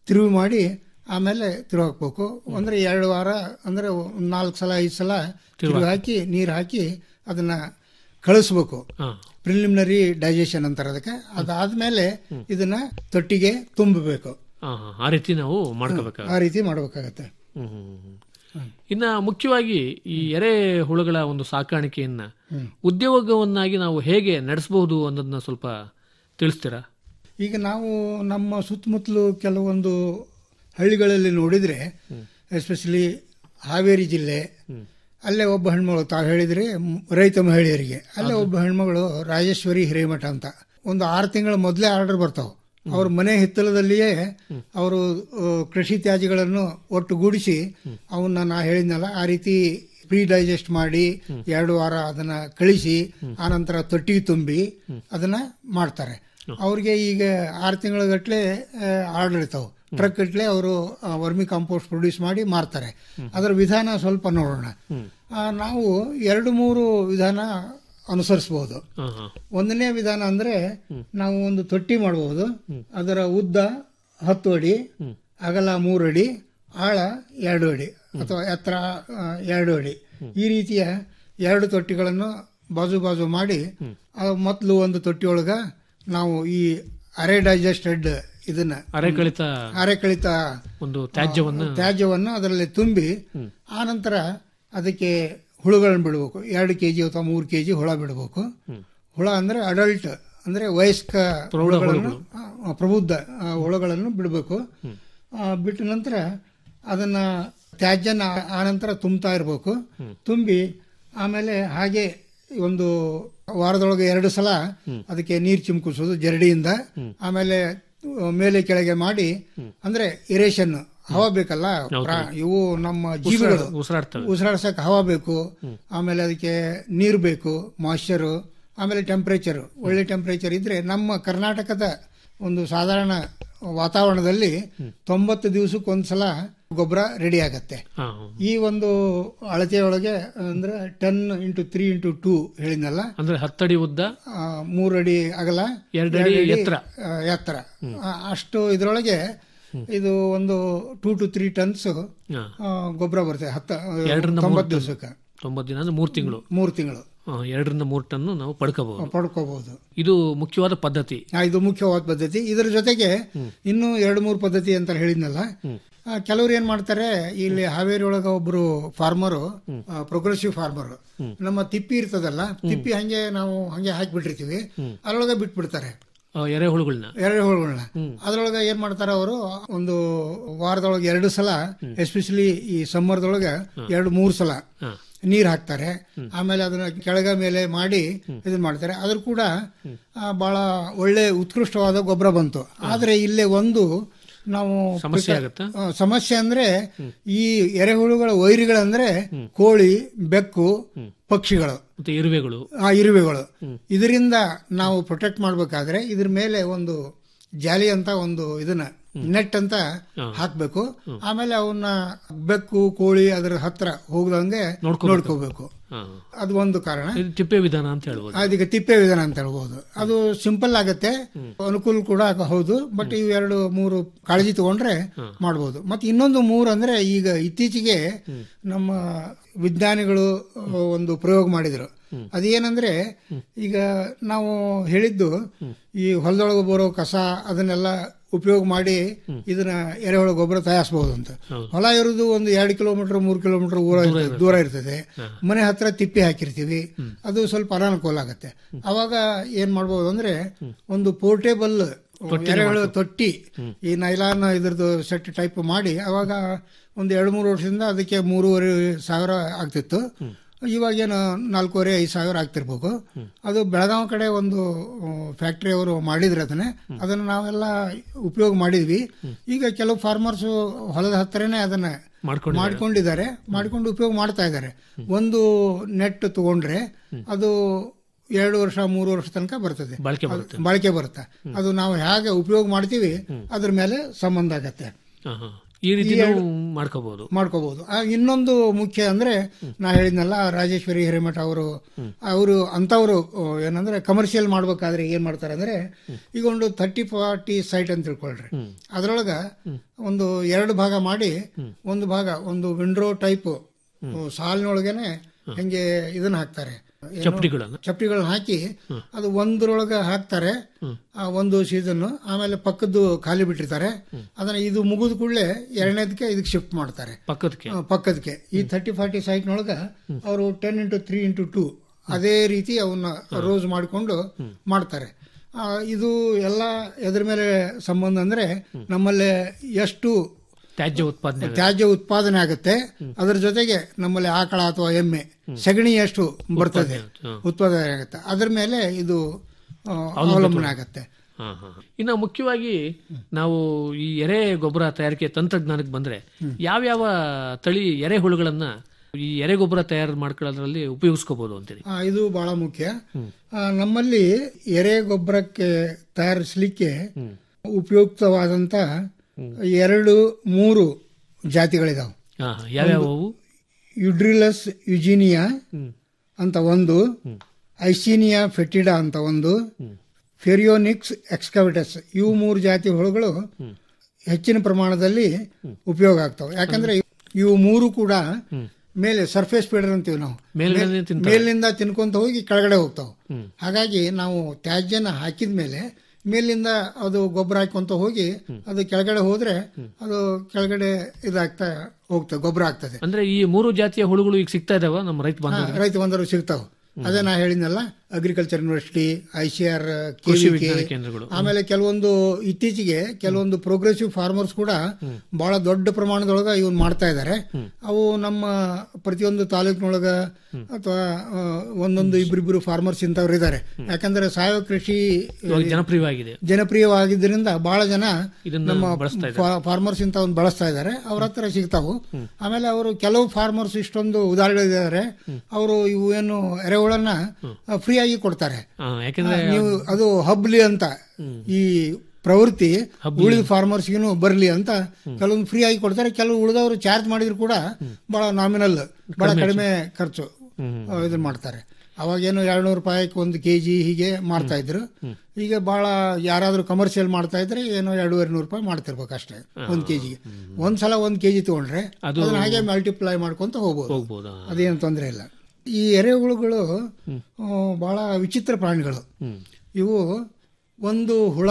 ತಿರುವು ಮಾಡಿ ಆಮೇಲೆ ತಿರುವು ಹಾಕ್ಬೇಕು ಅಂದ್ರೆ ಎರಡು ವಾರ ಅಂದ್ರೆ ಒಂದ್ ನಾಲ್ಕು ಸಲ ಐದು ಸಲ ತಿರುವು ಹಾಕಿ ನೀರು ಹಾಕಿ ಅದನ್ನ ಕಳಿಸ್ಬೇಕು ಹಾ. ಪ್ರಿಲಿಮಿನರಿ ಡೈಜೆಷನ್ ಅಂತಾರೆ ಅದಕ್ಕೆ ಅದಾದ್ಮೇಲೆ ಇದನ್ನ ತೊಟ್ಟಿಗೆ ತುಂಬಬೇಕು ಹಾ, ಹಾ. ಆ ರೀತಿ ನಾವು ಮಾಡ್ಕೋಬೇಕಾಗ ಆ ರೀತಿ ಮಾಡ್ಬೇಕಾಗತ್ತೆ ಹ್ಮ್, ಹ್ಮ್, ಹ್ಮ್. ಇನ್ನ ಮುಖ್ಯವಾಗಿ ಈ ಎರೆ ಹುಳುಗಳ ಒಂದು ಸಾಕಾಣಿಕೆಯನ್ನ ಉದ್ಯೋಗವನ್ನಾಗಿ ನಾವು ಹೇಗೆ ನಡೆಸಬಹುದು ಅನ್ನೋದನ್ನ ಸ್ವಲ್ಪ ತಿಳಿಸ್ತೀರಾ ಈಗ ನಾವು ನಮ್ಮ ಸುತ್ತಮುತ್ತಲು ಕೆಲವೊಂದು ಹಳ್ಳಿಗಳಲ್ಲಿ ನೋಡಿದ್ರೆ ಎಸ್ಪೆಷಲಿ ಹಾವೇರಿ ಜಿಲ್ಲೆ ಅಲ್ಲೇ ಒಬ್ಬ ಹೆಣ್ಮಗಳು ತಾವು ಹೇಳಿದ್ರೆ ಮ್, ರೈತ ಮಹಿಳೆಯರಿಗೆ ಅಲ್ಲೇ ಒಬ್ಬ ಹೆಣ್ಮಗಳು ರಾಜೇಶ್ವರಿ ಹಿರೇಮಠ ಅಂತ ಒಂದು ಆರು ತಿಂಗಳ ಮೊದಲೇ ಆರ್ಡರ್ ಬರ್ತಾವ ಅವ್ರ ಮನೆ ಹಿತ್ತಲದಲ್ಲಿಯೇ ಅವರು ಆ, ಕೃಷಿ ತ್ಯಾಜ್ಯಗಳನ್ನು ಒಟ್ಟುಗೂಡಿಸಿ ಅವನ್ನ ನಾ ಹೇಳಿದ್ನಲ್ಲ ಆ ರೀತಿ ಪ್ರೀ ಡೈಜೆಸ್ಟ್ ಮಾಡಿ ಎರಡು ವಾರ ಅದನ್ನ ಕಳಿಸಿ ಆನಂತರ ತೊಟ್ಟಿಗೆ ತುಂಬಿ ಅದನ್ನ ಮಾಡ್ತಾರೆ ಅವ್ರಿಗೆ ಈಗ ಆರು ತಿಂಗಳ ಗಟ್ಲೆ ಆರ್ಡರ್ ಇರ್ತಾವೆ ಟ್ರಕ್ ಗಟ್ಲೆ ಅವರು ವರ್ಮಿ ಕಾಂಪೋಸ್ಟ್ ಪ್ರೊಡ್ಯೂಸ್ ಮಾಡಿ ಮಾರ್ತಾರೆ ಅದರ ವಿಧಾನ ಸ್ವಲ್ಪ ನೋಡೋಣ ಆ, ನಾವು ಎರಡು ಮೂರು ವಿಧಾನ ಅನುಸರಿಸಬಹುದು ಹಾ, ಹಾ. ಒಂದನೇ ವಿಧಾನ ಅಂದ್ರೆ ನಾವು ಒಂದು ತೊಟ್ಟಿ ಮಾಡಬಹುದು ಅದರ ಉದ್ದ ಹತ್ತು ಅಡಿ ಅಗಲ ಮೂರು ಅಡಿ ಆಳ ಎರಡು ಅಡಿ ಅಥವಾ ಎತ್ತರ ಆ, ಎರಡು ಅಡಿ ಈ ರೀತಿಯ ಎರಡು ತೊಟ್ಟಿಗಳನ್ನು ಬಾಜು ಬಾಜು ಮಾಡಿ ಆ ಮೊದಲು ಒಂದು ತೊಟ್ಟಿಯೊಳಗ ನಾವು ಈ ಅರೆ ಡೈಜೆಸ್ಟೆಡ್ ಇದನ್ನ ಅರೆಕಳಿತ ಅರೆಕಳಿತ ಒಂದು ತ್ಯಾಜ್ಯವನ್ನ ತ್ಯಾಜ್ಯವನ್ನು ಅದರಲ್ಲಿ ತುಂಬಿ ಆನಂತರ ಅದಕ್ಕೆ ಹುಳುಗಳನ್ನು ಬಿಡಬೇಕು ಎರಡು ಕೆಜಿ ಅಥವಾ ಮೂರು ಕೆಜಿ ಹುಳ ಬಿಡಬೇಕು ಹುಳ ಅಂದ್ರೆ ಅಡಲ್ಟ್ ಅಂದ್ರೆ ವಯಸ್ಕ ಹುಳುಗಳನ್ನು ಆ, ಪ್ರಬುದ್ಧ ಆ, ಹುಳುಗಳನ್ನು ಬಿಡಬೇಕು ಬಿಟ್ಟ ನಂತರ ಅದನ್ನ ತ್ಯಾಜ್ಯನ ಆನಂತರ ತುಂಬ್ತಾ ಇರಬೇಕು ತುಂಬಿ ಆಮೇಲೆ ಹಾಗೆ ಒಂದು ವಾರದೊಳಗೆ ಎರಡು ಸಲ ಅದಕ್ಕೆ ನೀರು ಚಿಮ್ಕಿಸೋದು ಜರಡಿಯಿಂದ ಆಮೇಲೆ ಆ, ಮೇಲೆ ಕೆಳಗೆ ಮಾಡಿ ಅಂದ್ರೆ ಇರೇಷನ್ ಹವಾ ಬೇಕಲ್ಲ ಪ್ರಾ- ಇವು ನಮ್ಮ ಜೀವಿಗಳು ಉಸಿರಾಡ್ತವೆ ಉಸಿರಾಡ್ಸಕ್ ಹವಾ ಬೇಕು ಆಮೇಲೆ ಅದಕ್ಕೆ ನೀರು ಬೇಕು ಮಾಯ್ಶ್ಚರು ಆಮೇಲೆ ಟೆಂಪರೇಚರ್ ಒಳ್ಳೆ ಟೆಂಪರೇಚರ್ ಇದ್ರೆ ನಮ್ಮ ಕರ್ನಾಟಕದ ಒಂದು ಸಾಧಾರಣ ವಾತಾವರಣದಲ್ಲಿ ತೊಂಬತ್ತು ದಿವಸಕ್ಕೊಂದ್ಸಲ ಗೊಬ್ಬರ ರೆಡಿ ಆಗತ್ತೆ ಹಾ, ಹಾ. ಈ ಒಂದು ಅಳತೆಯೊಳಗೆ ಅಂದ್ರೆ ten into three into two ಹೇಳಿದ್ನಲ್ಲ ಅಂದ್ರೆ ಹತ್ತಡಿ ಉದ್ದ ಆ, ಮೂರು ಅಡಿ ಅಗಲ ಎರಡು ಅಡಿ ಎತ್ತರ. ಆ, ಎತ್ತರ ಆ, ಅಷ್ಟು ಇದರೊಳಗೆ ಇದು ಒಂದು ಟೂ ಟು ತ್ರೀ ಟನ್ಸ್ ಹಾ. ಗೊಬ್ಬರ ಬರುತ್ತೆ ಹತ್ತ ಎರಡರಿಂದ ಮೂರು ತೊಂಬತ್ತು ಟನ್. ದಿವಸಕ್ಕೆ ತೊಂಬತ್ತು ದಿನ ಅಂದ್ರೆ ಮೂರು ತಿಂಗಳು ಮೂರು ತಿಂಗಳು ಆ, ಎರಡರಿಂದ ಮೂರು ಟನ್ ನಾವು ಪಡ್ಕೋಬಹುದು ಪಡ್ಕೋಬಹುದು ಇದು ಮುಖ್ಯವಾದ ಪದ್ಧತಿ ಆ, ಇದು ಮುಖ್ಯವಾದ ಪದ್ಧತಿ ಇದರ ಜೊತೆಗೆ ಇನ್ನೂ ಎರಡು ಮೂರು ಪದ್ಧತಿ ಅಂತ ಹೇಳಿದ್ನಲ್ಲ ಆ, ಕೆಲವ್ರು ಏನ್ ಮಾಡ್ತಾರೆ ಇಲ್ಲಿ ಹಾವೇರಿ ಒಳಗ ಒಬ್ರು ಫಾರ್ಮರು ಪ್ರೋಗ್ರೆಸಿವ್ ಫಾರ್ಮರ್ ನಮ್ಮ ತಿಪ್ಪಿ ಇರ್ತದಲ್ಲ ತಿಪ್ಪಿ ಹಂಗೆ ನಾವು ಹಂಗೆ ಹಾಕಿಬಿಟ್ಟಿರ್ತೀವಿ ಅದ್ರೊಳಗೆ ಬಿಟ್ಬಿಡ್ತಾರೆ ಆ, ಎರೆಹುಳುಗಳನ್ನ ಎರೆಹುಳುಗಳನ್ನ ಅದ್ರೊಳಗೆ ಏನ್ ಮಾಡ್ತಾರೆ ಅವರು ಒಂದು ವಾರದೊಳಗೆ ಎರಡು ಸಲ ಎಸ್ಪೆಷಲಿ ಈ ಸಮ್ಮರ್ದೊಳಗೆ ಎರಡು ಮೂರು ಸಲ ನೀರ್ ಹಾಕ್ತಾರೆ ಆಮೇಲೆ ಅದನ್ನ ಕೆಳಗ ಮೇಲೆ ಮಾಡಿ ಇದನ್ನ ಮಾಡ್ತಾರೆ ಅದ್ರ ಕೂಡ ಆ, ಬಹಳ ಒಳ್ಳೆ ಉತ್ಕೃಷ್ಟವಾದ ಗೊಬ್ಬರ ಬಂತು ಆದ್ರೆ ಇಲ್ಲೇ ಒಂದು ನಾವು ಸಮಸ್ಯೆ ಪ್ರಿಕ- ಆಗತ್ತಾ? ಆ, ಸಮಸ್ಯೆ ಅಂದ್ರೆ ಈ ಎರೆಹುಳುಗಳ ವೈರಿಗಳಂದ್ರೆ ಕೋಳಿ ಬೆಕ್ಕು ಪಕ್ಷಿಗಳು ಮತ್ತೆ ಇರುವೆಗಳು ಆ ಇರುವೆಗಳು ಇದರಿಂದ ನಾವು ಪ್ರೊಟೆಕ್ಟ್ ಮಾಡ್ಬೇಕಾದ್ರೆ ಇದ್ರ ಮೇಲೆ ಒಂದು ಜಾಲಿ ಅಂತ ಒಂದು ಇದನ್ನ ನೆಟ್ ಅಂತ ಹಾಕ್ಬೇಕು ಆಮೇಲೆ ಅವನ್ನ ಬೆಕ್ಕು ಕೋಳಿ ಅದರ ಹತ್ರ ಹೋಗದಂಗೆ ನೋಡ್ಕೊಬೇಕು. ನೋಡ್ಕೋಬೇಕು ಹಾ. ಅದು ಒಂದು ಕಾರಣ ಇದು ತಿಪ್ಪೆ ವಿಧಾನ ಅಂತ ಹೇಳ್ಬೋದು ಅದಕ್ಕೆ ತಿಪ್ಪೆ ವಿಧಾನ ಅಂತ ಹೇಳ್ಬೋದು ಅದು ಸಿಂಪಲ್ ಆಗತ್ತೆ ಅನುಕೂಲ ಕೂಡ ಆಗ- ಹೌದು ಬಟ್ ಇವು ಎರಡು ಮೂರು ಕಾಳಜಿ ತಗೊಂಡ್ರೆ ಮಾಡ್ಬೋದು ಮತ್ತೆ ಇನ್ನೊಂದು ಮೂರು ಅಂದ್ರೆ ಈಗ ಇತ್ತೀಚೆಗೆ ನಮ್ಮ ವಿಜ್ಞಾನಿಗಳು ಆ, ಒಂದು ಪ್ರಯೋಗ ಮಾಡಿದ್ರು ಅದೇನಂದ್ರೆ ಈಗ ನಾವು ಹೇಳಿದ್ದು ಈ ಹೊಲದೊಳಗೆ ಬರೋ ಕಸ ಅದನ್ನೆಲ್ಲ ಉಪಯೋಗ ಮಾಡಿ ಇದನ್ನ ಎರೆಹುಳ ಗೊಬ್ಬರ ತಯಾರಿಸಬಹುದು ಅಂತ ಹೊಲ ಇರೋದು ಒಂದು ಎರಡು ಕಿಲೋಮೀಟರ್ ಮೂರು ಕಿಲೋಮೀಟರ್ ಊರ ಇರ್ತದೆ- ದೂರ ಇರ್ತದೆ ಮನೆ ಹತ್ರ ತಿಪ್ಪಿ ಹಾಕಿರ್ತೀವಿ ಅದು ಸ್ವಲ್ಪ ಅನಾನುಕೂಲ ಆಗತ್ತೆ ಅವಾಗ ಏನ್ ಮಾಡ್ಬೋದು ಅಂದ್ರೆ ಒಂದು ಪೋರ್ಟೇಬಲ್ ಎರೆಹುಳ ತೊಟ್ಟಿ ಈ ನೈಲಾನ್ ಇದ್ರದ್ದು ಸೆಟ್ ಟೈಪ್ ಮಾಡಿ ಅವಾಗ ಒಂದು ಎರಡು ಮೂರು ವರ್ಷದಿಂದ ಅದಕ್ಕೆ ಮೂರುವರೆ ಸಾವಿರ ಆಗ್ತಿತ್ತು ಇವಾಗೇನು ನಾಲ್ಕೂವರೆ ಐದು ಸಾವಿರ ಆಗ್ತಿರ್ಬೇಕು ಅದು ಬೆಳಗಾವಿ ಕಡೆ ಒಂದು ಫ್ಯಾಕ್ಟರಿ ಅವರು ಮಾಡಿದ್ರೆ ಅದನ್ನ ಅದನ್ನ ನಾವೆಲ್ಲ ಉಪಯೋಗ ಮಾಡಿದ್ವಿ ಈಗ ಕೆಲವು ಫಾರ್ಮರ್ಸ್ ಹೊಲದ ಹತ್ರನೇ ಅದನ್ನ ಮಾಡ್ಕೊಂಡಿದ್ದಾರೆ. ಮಾಡ್ಕೊಂಡಿದ್ದಾರೆ ಮಾಡ್ಕೊಂಡು ಉಪಯೋಗ ಮಾಡ್ತಾ ಇದ್ದಾರೆ ಒಂದು ನೆಟ್ ತಗೊಂಡ್ರೆ ಅದು ಎರಡು ವರ್ಷ ಮೂರು ವರ್ಷ ತನಕ ಬರ್ತದೆ ಬಾಳಿಕೆ ಅದು ಬರುತ್ತೆ. ಬಾಳಿಕೆ ಬರುತ್ತೆ ಅದು ನಾವು ಹೇಗೆ ಉಪಯೋಗ ಮಾಡ್ತೀವಿ ಅದ್ರ ಮೇಲೆ ಸಂಬಂಧ ಆಗತ್ತೆ ಹಾ, ಹಾ. ಈ ರೀತಿ ಎರಡು- ಮಾಡ್ಕೋಬಹುದು ಮಾಡ್ಕೋಬಹುದು ಆ, ಇನ್ನೊಂದು ಮುಖ್ಯ ಅಂದ್ರೆ ನಾ ಹೇಳಿದ್ನಲ್ಲ ರಾಜೇಶ್ವರಿ ಹಿರೇಮಠ ಅವರು ಅವರು ಅಂತವರು ಏನಂದ್ರೆ ಕಮರ್ಷಿಯಲ್ ಮಾಡ್ಬೇಕಾದ್ರೆ ಏನ್ ಮಾಡ್ತಾರೆ ಅಂದ್ರೆ ಈಗ ಒಂದು ಥರ್ಟಿ ಫಾರ್ಟಿ ಸೈಟ್ ಅಂತ ತಿಳ್ಕೊಳ್ರಿ ಅದ್ರೊಳಗ ಒಂದು ಎರಡು ಭಾಗ ಮಾಡಿ ಒಂದು ಭಾಗ ಒಂದು ವಿಂಡ್ರೋ ಟೈಪ್ ಸಾಲಿನೊಳಗೇನೆ ಹೆಂಗೆ ಇದನ್ನ ಹಾಕ್ತಾರೆ ಏನು? ಚಪ್ಪಡಿಗಳನ್ನ? ಚಪ್ಪಡಿಗಳನ್ನ ಹಾಕಿ ಅದು ಒಂದರೊಳಗ ಹಾಕ್ತಾರೆ ಆ ಒಂದು ಸೀಸನ್ ಆಮೇಲೆ ಪಕ್ಕದ್ದು ಖಾಲಿ ಬಿಟ್ಟಿರ್ತಾರೆ ಅದನ್ನ ಇದು ಮುಗಿದ ಕೂಡಲೇ ಎರಡನೇದಕ್ಕೆ ಇದಕ್ಕೆ ಶಿಫ್ಟ್ ಮಾಡ್ತಾರೆ ಪಕ್ಕದಕ್ಕೆ ಆ, ಪಕ್ಕದಕ್ಕೆ ಈ ಥರ್ಟಿ ಫಾರ್ಟಿ ಸೈಟ್ನೊಳಗ ಅವರು ten into three into two ಅದೇ ರೀತಿ ಅವನ್ನ ರೋಸ್ ಮಾಡಿಕೊಂಡು ಮಾಡ್ತಾರೆ ಆ, ಇದು ಎಲ್ಲ ಎದ್ರ ಮೇಲೆ ಸಂಬಂಧ ಅಂದ್ರೆ ನಮ್ಮಲ್ಲಿ ಎಷ್ಟು ತ್ಯಾಜ್ಯ ಉತ್ಪಾದನೆ ಆಗುತ್ತೆ. ತ್ಯಾಜ್ಯ ಉತ್ಪಾದನೆ ಆಗುತ್ತೆ ಅದರ ಜೊತೆಗೆ ನಮ್ಮಲ್ಲಿ ಆಕಳ ಅಥವಾ ಎಮ್ಮೆ ಸಗಣಿ ಎಷ್ಟು ಬರ್ತದೆ ಉತ್ಪಾದನೆ ಆಗುತ್ತೆ ಅದ್ರ ಮೇಲೆ ಇದು ಆ, ಅವಲಂಬನೆ ಆಗುತ್ತೆ ಹಾ, ಹಾ. ಇನ್ನು ಮುಖ್ಯವಾಗಿ ನಾವು ಈ ಎರೆ ಗೊಬ್ಬರ ತಯಾರಿಕೆ ತಂತ್ರಜ್ಞಾನಕ್ಕೆ ಬಂದ್ರೆ ಯಾವ್ಯಾವ ತಳಿ ಎರೆಹುಳುಗಳನ್ನ ಈ ಎರೆ ಗೊಬ್ಬರ ತಯಾರು ಮಾಡ್ಕೊಳ್ಳೋದ್ರಲ್ಲಿ ಉಪಯೋಗಿಸ್ಕೋಬಹುದು ಅಂತೀರಿ ಆ, ಇದು ಬಹಳ ಮುಖ್ಯ ಆ, ನಮ್ಮಲ್ಲಿ ಎರೆ ಗೊಬ್ಬರಕ್ಕೆ ತಯಾರಿಸಲಿಕ್ಕೆ ಉಪಯುಕ್ತವಾದಂತ ಎರಡು ಮೂರು ಜಾತಿಗಳಿದಾವೆ ಹಾ, ಯಾವ್ಯಾವ ಅವು ಯುಡ್ರಿಲಸ್ ಯುಜಿನಿಯಾ ಅಂತ ಒಂದು ಐಸೀನಿಯಾ ಫೆಟಿಡಾ ಅಂತ ಒಂದು ಫೆರಿಯೋನಿಕ್ಸ್ ಎಕ್ಸ್ಕವಿಟಸ್ ಇವು ಮೂರು ಜಾತಿ ಹುಳುಗಳು ಹೆಚ್ಚಿನ ಪ್ರಮಾಣದಲ್ಲಿ ಉಪಯೋಗ ಆಗ್ತವೆ ಯಾಕಂದ್ರೆ ಇವು ಮೂರು ಕೂಡ ಮೇಲೆ ಸರ್ಫೇಸ್ ಫೀಡರ್ ಅಂತೀವಿ ನಾವು ಮೇಲ್ಗಡೆ ಮೇಲ್- ತಿಂತಾವೆ. ಮೇಲಿಂದ ತಿನ್ಕೊಂತ ಹೋಗಿ ಕೆಳಗಡೆ ಹೋಗ್ತಾವೆ ಹಾಗಾಗಿ ನಾವು ತ್ಯಾಜ್ಯನ ಹಾಕಿದ ಮೇಲೆ ಮೇಲಿಂದ ಅದು ಗೊಬ್ಬರ ಹಾಕೊಂತ ಹೋಗಿ ಅದು ಕೆಳಗಡೆ ಹೋದ್ರೆ ಅದು ಕೆಳಗಡೆ ಇದಾಗ್ತಾ ಹೋಗ್ತದೆ ಗೊಬ್ಬರ ಆಗ್ತದೆ ಅಂದ್ರೆ ಈ ಮೂರು ಜಾತಿಯ ಹುಳುಗಳು ಈಗ ಸಿಗ್ತಾ ಇದಾವ ನಮ್ಮ ರೈತ ಹಾ, ಬಾಂಧವರಿಗೆ ರೈತ ಬಂದರು ಸಿಗ್ತಾವ ಅದೇ ನಾ ಹೇಳಿದ್ನಲ್ಲ ಅಗ್ರಿಕಲ್ಚರ್ ಯೂನಿವರ್ಸಿಟಿ ಐಸಿಆರ್ ಕೃಷಿ ವಿಜ್ಞಾನ ಕೇಂದ್ರಗಳು. ಆಮೇಲೆ ಕೆಲವೊಂದು ಇತ್ತೀಚೆಗೆ ಕೆಲವೊಂದು ಪ್ರೋಗ್ರೆಸಿವ್ ಫಾರ್ಮರ್ಸ್ ಕೂಡ ಬಹಳ ದೊಡ್ಡ ಪ್ರಮಾಣದೊಳಗ ಇವನ್ ಮಾಡ್ತಾ ಇದ್ದಾರೆ ಅವು ನಮ್ಮ ಪ್ರತಿಯೊಂದು ತಾಲೂಕಿನೊಳಗ ಅಥವಾ ಆ, ಒಂದೊಂದು ಇಬ್ಬರಿಬ್ಬರು ಫಾರ್ಮರ್ಸ್ ಇಂಥವ್ರು ಇದ್ದಾರೆ ಯಾಕಂದ್ರೆ ಸಾವಯವ ಕೃಷಿ ಇವಾಗ ಜನಪ್ರಿಯವಾಗಿದೆ ಜನಪ್ರಿಯವಾಗಿದ್ದರಿಂದ ಬಹಳ ಜನ ಇದನ್ನ ನಮ್ಮ ಬಳಸ್ತಾ ಇದ್ದಾರೆ. ಫಾರ್ಮರ್ಸ್ ಇಂತ ಒಂದು ಬಳಸ್ತಾ ಇದ್ದಾರೆ ಅವ್ರ ಹತ್ರ ಸಿಗ್ತಾವು ಆಮೇಲೆ ಅವರು ಕೆಲವು ಫಾರ್ಮರ್ಸ್ ಇಷ್ಟೊಂದು ಉದಾಹರಣೆಗಳಿದ್ದಾರೆ ಅವರು ಇವು ಏನು ಎರೆಹುಳನ್ನ ಫ್ರೀ ಆಗಿ ಕೊಡ್ತಾರೆ ಹಾ, ಯಾಕಂದ್ರೆ ಆ, ನೀವು ಅದು ಹಬ್ಲಿ ಅಂತ ಈ ಪ್ರವೃತ್ತಿ ಉಳಿದ ಫಾರ್ಮರ್ಸ್ಗೂ ಬರಲಿ ಅಂತ ಕೆಲವೊಂದು ಫ್ರೀ ಆಗಿ ಕೊಡ್ತಾರೆ ಕೆಲವು ಉಳಿದವರು ಚಾರ್ಜ್ ಮಾಡಿದ್ರು ಕೂಡ ಬಹಳ ನಾಮಿನಲ್ ಬಹಳ ಕಡಿಮೆ ಖರ್ಚು ಆ, ಇದನ್ನ ಮಾಡ್ತಾರೆ ಅವಾಗೇನು ಎರಡ್ನೂರು ರೂಪಾಯಿಗೆ ಒಂದು ಕೆಜಿ ಹೀಗೆ ಮಾಡ್ತಾ ಇದ್ರು ಈಗ ಬಹಳ ಯಾರಾದ್ರೂ ಕಮರ್ಷಿಯಲ್ ಮಾಡ್ತಾ ಇದ್ರೆ ಏನೋ ಎರಡೂವರೆ ನೂರು ರೂಪಾಯಿ ಮಾಡ್ತಿರ್ಬೇಕು ಅಷ್ಟೇ ಒಂದ್ ಕೆಜಿಗೆ ಒಂದ್ಸಲ ಒಂದ್ ಕೆಜಿ ತಗೊಂಡ್ರೆ ಅದು- ಅದನ್ನ ಹಾಗೆ ಮಲ್ಟಿಪ್ಲೈ ಮಾಡ್ಕೊಂತ ಹೋಗ್ಬೋದು ಹೋಗ್ಬೋದಾ ಅದೇನು ತೊಂದರೆ ಇಲ್ಲ ಈ ಎರೆಹುಳುಗಳು ಆ, ಬಹಳ ವಿಚಿತ್ರ ಪ್ರಾಣಿಗಳು ಇವು ಒಂದು ಹುಳ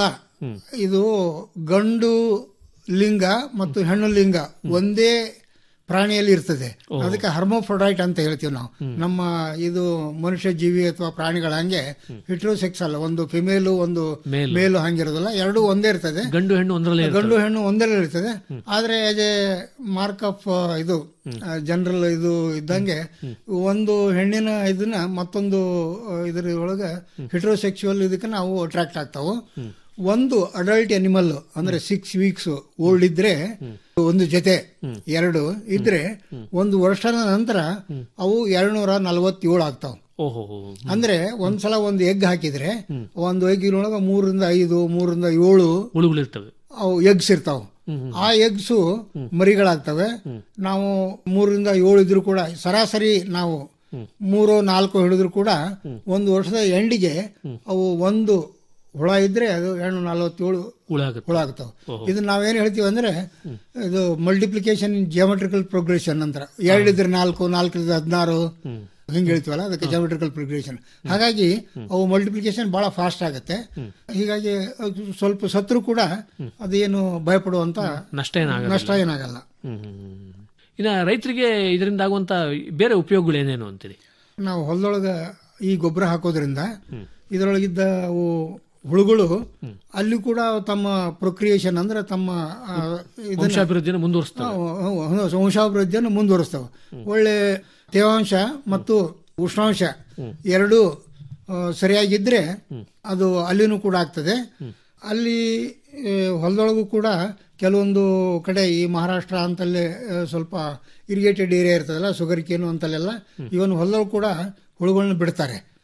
ಇದು ಗಂಡು ಲಿಂಗ ಮತ್ತು ಹೆಣ್ಣು ಲಿಂಗ ಒಂದೇ ಪ್ರಾಣಿಯಲ್ಲಿ ಇರ್ತದೆ ಅದಕ್ಕೆ ಹರ್ಮೋಫ್ರೊಡೈಟ್ ಅಂತ ಹೇಳ್ತೀವಿ ನಾವು ನಮ್ಮ ಇದು ಮನುಷ್ಯ ಜೀವಿ ಅಥವಾ ಪ್ರಾಣಿಗಳ ಹಂಗೆ ಹಿಟ್ರೋಸೆಕ್ಸ್ ಅಲ್ಲ ಒಂದು ಫಿಮೇಲು ಒಂದು ಮೇಲು. ಮೇಲು ಹಂಗಿರೋದಿಲ್ಲ ಎರಡೂ ಒಂದೇ ಇರ್ತದೆ ಗಂಡು ಹೆಣ್ಣು ಒಂದರಲ್ಲೇ ಗಂಡು ಹೆಣ್ಣು ಒಂದರಲ್ಲಿ ಇರ್ತದೆ ಆದ್ರೆ ಆಸ್ ಎ ಮಾರ್ಕ್ ಆಫ್ ಇದು ಜನರಲ್ ಇದು ಇದ್ದಂಗೆ ಒಂದು ಹೆಣ್ಣಿನ ಇದನ್ನ ಮತ್ತೊಂದು ಆ, ಇದ್ರ ಒಳಗ ಹಿಟ್ರೋಸೆಕ್ಸುವಲ್ ಇದಕ್ಕೆ ನಾವು ಅಟ್ರಾಕ್ಟ್ ಆಗ್ತಾವು ಒಂದು ಅಡಲ್ಟ್ ಅನಿಮಲ್ ಅಂದ್ರೆ ಸಿಕ್ಸ್ ವೀಕ್ಸ್ ಓಲ್ಡ್ ಇದ್ರೆ ಒಂದು ಜೊತೆ ಎರಡು ಇದ್ರೆ ಒಂದು ವರ್ಷದ ನಂತರ ಅವು ಎರಡ್ನೂರ ನಲವತ್ತೇಳು ಆಗ್ತಾವ ಓಹೋ ಅಂದ್ರೆ ಒಂದ್ಸಲ ಒಂದು ಎಗ್ ಹಾಕಿದ್ರೆ ಒಂದು ಎಗ್ಗಿನೊಳಗ ಮೂರರಿಂದ ಐದು ಮೂರರಿಂದ ಏಳು ಹುಳುಗಳಿರ್ತವೆ ಅವು ಎಗ್ಸ್ ಇರ್ತಾವ ಆ ಎಗ್ಸು ಮರಿಗಳಾಗ್ತವೆ ನಾವು ಮೂರರಿಂದ ಏಳು ಇದ್ರು ಕೂಡ ಸರಾಸರಿ ನಾವು ಮೂರು ನಾಲ್ಕು ಹಿಡಿದ್ರು ಕೂಡ ಒಂದು ವರ್ಷದ ಎಂಡಿಗೆ ಅವು ಒಂದು ಹುಳ ಇದ್ರೆ ಅದು ಎರಡು ನಲವತ್ತೇಳು ಹುಳ ಆಗುತ್ತೆ ಹುಳ ಆಗ್ತಾವ ಇದನ್ನ ನಾವೇನ್ ಹೇಳ್ತೀವಿ ಅಂದ್ರೆ ಇದು ಮಲ್ಟಿಪ್ಲಿಕೇಶನ್ ಜಿಯೋಮೆಟ್ರಿಕಲ್ ಪ್ರೋಗ್ರೆಷನ್ ನಂತರ ಎರಡಿದ್ರೆ ನಾಲ್ಕು ನಾಲ್ಕರಿಂದ ಹದಿನಾರು ಹಿಂಗೆ ಹೇಳ್ತೀವಲ್ಲ ಅದಕ್ಕೆ ಜಿಯೋಮೆಟ್ರಿಕಲ್ ಪ್ರೋಗ್ರೆಷನ್ ಹಾಗಾಗಿ ಅವು ಮಲ್ಟಿಪ್ಲಿಕೇಶನ್ ಬಹಳ ಫಾಸ್ಟ್ ಆಗುತ್ತೆ ಹೀಗಾಗಿ ಅದು ಸ್ವಲ್ಪ ಸತ್ರು ಕೂಡ ಅದೇನು ಭಯಪಡುವಂತ ನಷ್ಟ ಏನಾಗಲ್ಲ ನಷ್ಟ ಏನಾಗಲ್ಲ ಹ್ಮ್, ಹ್ಮ್, ಹ್ಮ್. ಇನ್ನ ರೈತರಿಗೆ ಇದರಿಂದ ಆಗುವಂತ ಬೇರೆ ಉಪಯೋಗಗಳು ಏನೇನು ಅಂತೀರಿ ನಾವು ಹೊಲದೊಳಗ ಈ ಗೊಬ್ಬರ ಹಾಕೋದ್ರಿಂದ ಇದರೊಳಗಿದ್ದ ಅವು ಹುಳುಗಳು ಅಲ್ಲಿ ಕೂಡ ತಮ್ಮ ಪ್ರೊಕ್ರಿಯೇಷನ್ ಅಂದ್ರೆ ತಮ್ಮ ಆ, ಇದನ್ನ- ವಂಶಾಭಿವೃದ್ಧಿನ ಮುಂದುವರಿಸ್ತಾವೆ ಆ, ಆ, ವಂಶಾಭಿವೃದ್ಧಿಯನ್ನು ಮುಂದುವರಿಸ್ತವೆ ಒಳ್ಳೆ ತೇವಾಂಶ ಮತ್ತು ಉಷ್ಣಾಂಶ ಎರಡೂ ಆ, ಸರಿಯಾಗಿದ್ರೆ ಅದು ಅಲ್ಲಿನೂ ಕೂಡ ಆಗ್ತದೆ ಅಲ್ಲಿ ಆ, ಹೊಲದೊಳಗೂ ಕೂಡ ಕೆಲವೊಂದು ಕಡೆ ಈ ಮಹಾರಾಷ್ಟ್ರ ಅಂತಲ್ಲೇ ಆ, ಸ್ವಲ್ಪ ಇರಿಗೇಟೆಡ್ ಏರಿಯಾ ಇರ್ತದಲ್ಲ ಸುಗರಿಕೇನು ಅಂತಲ್ಲೆಲ್ಲ ಇವನ್ ಹೊಲದೊಳಗೆ ಕೂಡ ಹುಳುಗಳನ್ನ ಬಿಡ್ತಾರೆ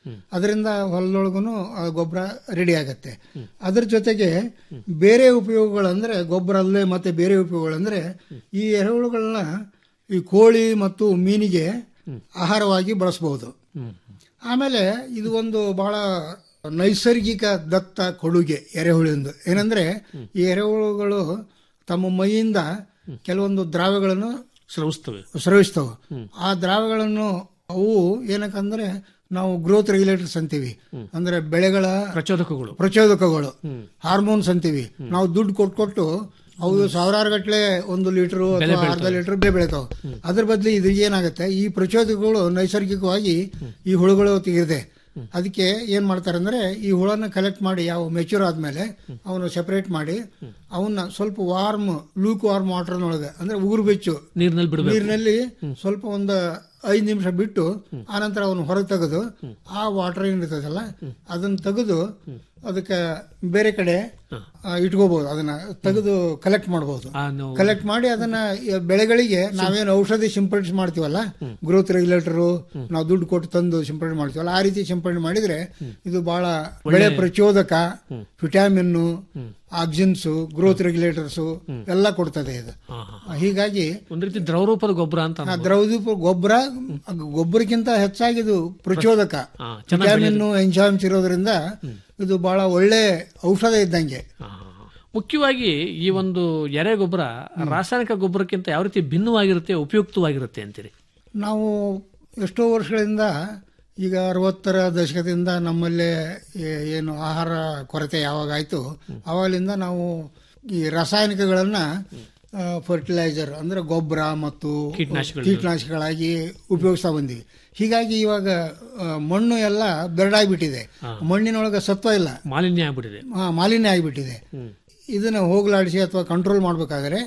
ಅದರಿಂದ ಹೊಲದೊಳಗೂ ಗೊಬ್ಬರ ರೆಡಿ ಆಗತ್ತೆ ಅದ್ರ ಜೊತೆಗೆ ಬೇರೆ ಉಪಯೋಗಗಳಂದ್ರೆ ಗೊಬ್ಬರ ಅಲ್ಲದೆ ಮತ್ತೆ ಬೇರೆ ಉಪಯೋಗಗಳಂದ್ರೆ ಈ ಎರೆಹುಳುಗಳನ್ನ ಈ ಕೋಳಿ ಮತ್ತು ಮೀನಿಗೆ ಆಹಾರವಾಗಿ ಬಳಸಬಹುದು ಆಮೇಲೆ ಇದು ಒಂದು ಬಹಳ ನೈಸರ್ಗಿಕ ದತ್ತ ಕೊಡುಗೆ ಎರೆಹುಳಿಂದು ಏನಂದ್ರೆ ಈ ಎರೆಹುಳುಗಳು ತಮ್ಮ ಮೈಯಿಂದ ಕೆಲವೊಂದು ದ್ರಾವ್ಯಗಳನ್ನು ಸ್ರವಿಸ್ತವೆ ಸ್ರವಿಸ್ತವೆ ಆ ದ್ರಾವಗಳನ್ನು ಅವು ಏನಕ್ಕಂದ್ರೆ ನಾವು ಗ್ರೋತ್ ರೆಗ್ಯುಲೇಟರ್ಸ್ ಅಂತೀವಿ ಅಂದ್ರೆ ಬೆಳೆಗಳ ಪ್ರಚೋದಕಗಳು ಪ್ರಚೋದಕಗಳು ಹಾರ್ಮೋನ್ಸ್ ಅಂತೀವಿ ನಾವು ದುಡ್ಡು ಕೊಟ್ಟು ಕೊಟ್ಟು ಅವು ಸಾವಿರಾರು ಗಟ್ಟಲೆ ಒಂದು ಲೀಟರ್ ಅಥವಾ ಅರ್ಧ ಲೀಟರ್ ಬೆಳೆ ಬೆಳಿತಾವ ಅದ್ರ ಬದಲು ಇದು ಏನಾಗುತ್ತೆ ಈ ಪ್ರಚೋದಕಗಳು ನೈಸರ್ಗಿಕವಾಗಿ ಈ ಹುಳುಗಳು ತೆಗೆದಿದೆ ಅದಕ್ಕೆ ಏನ್ ಮಾಡ್ತಾರೆ ಅಂದ್ರೆ ಈ ಹುಳನ ಕಲೆಕ್ಟ್ ಮಾಡಿ ಯಾವ ಮೆಚೂರ್ ಆದ್ಮೇಲೆ ಅವನು ಸೆಪರೇಟ್ ಮಾಡಿ ಅವನ್ನ ಸ್ವಲ್ಪ ವಾರ್ಮ್ ಲೂಕ್ ವಾರ್ಮ್ ವಾಟರ್ನೊಳಗೆ ಅಂದ್ರೆ ಉಗುರು ಬೆಚ್ಚು ನೀರಿನಲ್ಲಿ ಬಿಡಬೇಕು ನೀರಿನಲ್ಲಿ ಸ್ವಲ್ಪ ಒಂದು ಐದು ನಿಮಿಷ ಬಿಟ್ಟು ಆನಂತರ ಅವನು ಹೊರಗೆ ತೆಗೆದು ಆ ವಾಟರ್ ಏನಿರ್ತದಲ್ಲ ಅದನ್ನ ತೆಗೆದು ಅದಕ್ಕೆ ಬೇರೆ ಕಡೆ ಆ, ಇಟ್ಕೋಬಹುದು ಅದನ್ನ ತೆಗೆದು ಕಲೆಕ್ಟ್ ಮಾಡಬಹುದು ಆ ನಾವು ಕಲೆಕ್ಟ್ ಮಾಡಿ ಅದನ್ನ ಈ ಬೆಳೆಗಳಿಗೆ ನಾವೇನು ಔಷಧಿ ಸಿಂಪಡಿಸಿ ಮಾಡ್ತೀವಲ್ಲ ಗ್ರೋತ್ ರೆಗ್ಯುಲೇಟರ್ ನಾವು ದುಡ್ಡು ಕೊಟ್ಟು ತಂದು ಸಿಂಪಡಣೆ ಮಾಡ್ತೀವಲ್ಲ ಆ ರೀತಿ ಸಿಂಪಡಣೆ ಮಾಡಿದ್ರೆ ಇದು ಬಹಳ ಬೆಳೆ ಪ್ರಚೋದಕ ವಿಟಾಮಿನ್ ಆಕ್ಸಿನ್ಸ್ ಗ್ರೋತ್ ರೆಗ್ಯುಲೇಟರ್ಸ್ ಎಲ್ಲ ಕೊಡ್ತದೆ ಇದು ಹಾ, ಹಾ. ಹೀಗಾಗಿ ಒಂದ್ ರೀತಿ ದ್ರವರೂಪದ ಗೊಬ್ಬರ ಅಂತ ಆ ದ್ರವದೀಪ ಗೊಬ್ಬರ ಗೊಬ್ಬರಕ್ಕಿಂತ ಹೆಚ್ಚಾಗಿ ಇದು ಪ್ರಚೋದಕ ಹಾ, ಚೆನ್ನಾಗ್ ವಿಟಾಮಿನ್ ಎಂಜಾಮ್ಸ್ ಇರೋದ್ರಿಂದ ಇದು ಬಹಳ ಒಳ್ಳೆ ಔಷಧ ಇದ್ದಂಗೆ ಹಾ, ಹಾ, ಹಾ. ಮುಖ್ಯವಾಗಿ ಈ ಒಂದು ಎರೆ ಗೊಬ್ಬರ ರಾಸಾಯನಿಕ ಗೊಬ್ಬರಕ್ಕಿಂತ ಯಾವ ರೀತಿ ಭಿನ್ನವಾಗಿರುತ್ತೆ ಉಪಯುಕ್ತವಾಗಿರುತ್ತೆ ಅಂತೀರಿ ನಾವು ಎಷ್ಟೋ ವರ್ಷಗಳಿಂದ ಈಗ ಅರವತ್ತರ ದಶಕದಿಂದ ನಮ್ಮಲ್ಲೇ ಏ- ಏನು ಆಹಾರ ಕೊರತೆ ಯಾವಾಗ ಆಯ್ತು ಆವಾಗಲಿಂದ ನಾವು ಈ ರಾಸಾಯನಿಕಗಳನ್ನ ಫರ್ಟಿಲೈಸರ್ ಅಂದ್ರೆ ಗೊಬ್ಬರ ಮತ್ತು ಕೀಟನಾಶಕಗಳು. ಕೀಟನಾಶಕಗಳಾಗಿ ಉಪಯೋಗಿಸ್ತಾ ಬಂದಿವಿ ಹೀಗಾಗಿ ಇವಾಗ ಆ, ಮಣ್ಣು ಎಲ್ಲ ಬೆರಡಾಗ್ಬಿಟ್ಟಿದೆ ಮಣ್ಣಿನೊಳಗೆ ಸತ್ವ ಇಲ್ಲ ಮಾಲಿನ್ಯ ಆಗ್ಬಿಟ್ಟಿದೆ ಆ, ಮಾಲಿನ್ಯ ಆಗಿಬಿಟ್ಟಿದೆ ಇದನ್ನ ಹೋಗಲಾಡಿಸಿ ಅಥವಾ ಕಂಟ್ರೋಲ್ ಮಾಡಬೇಕಾದ್ರೆ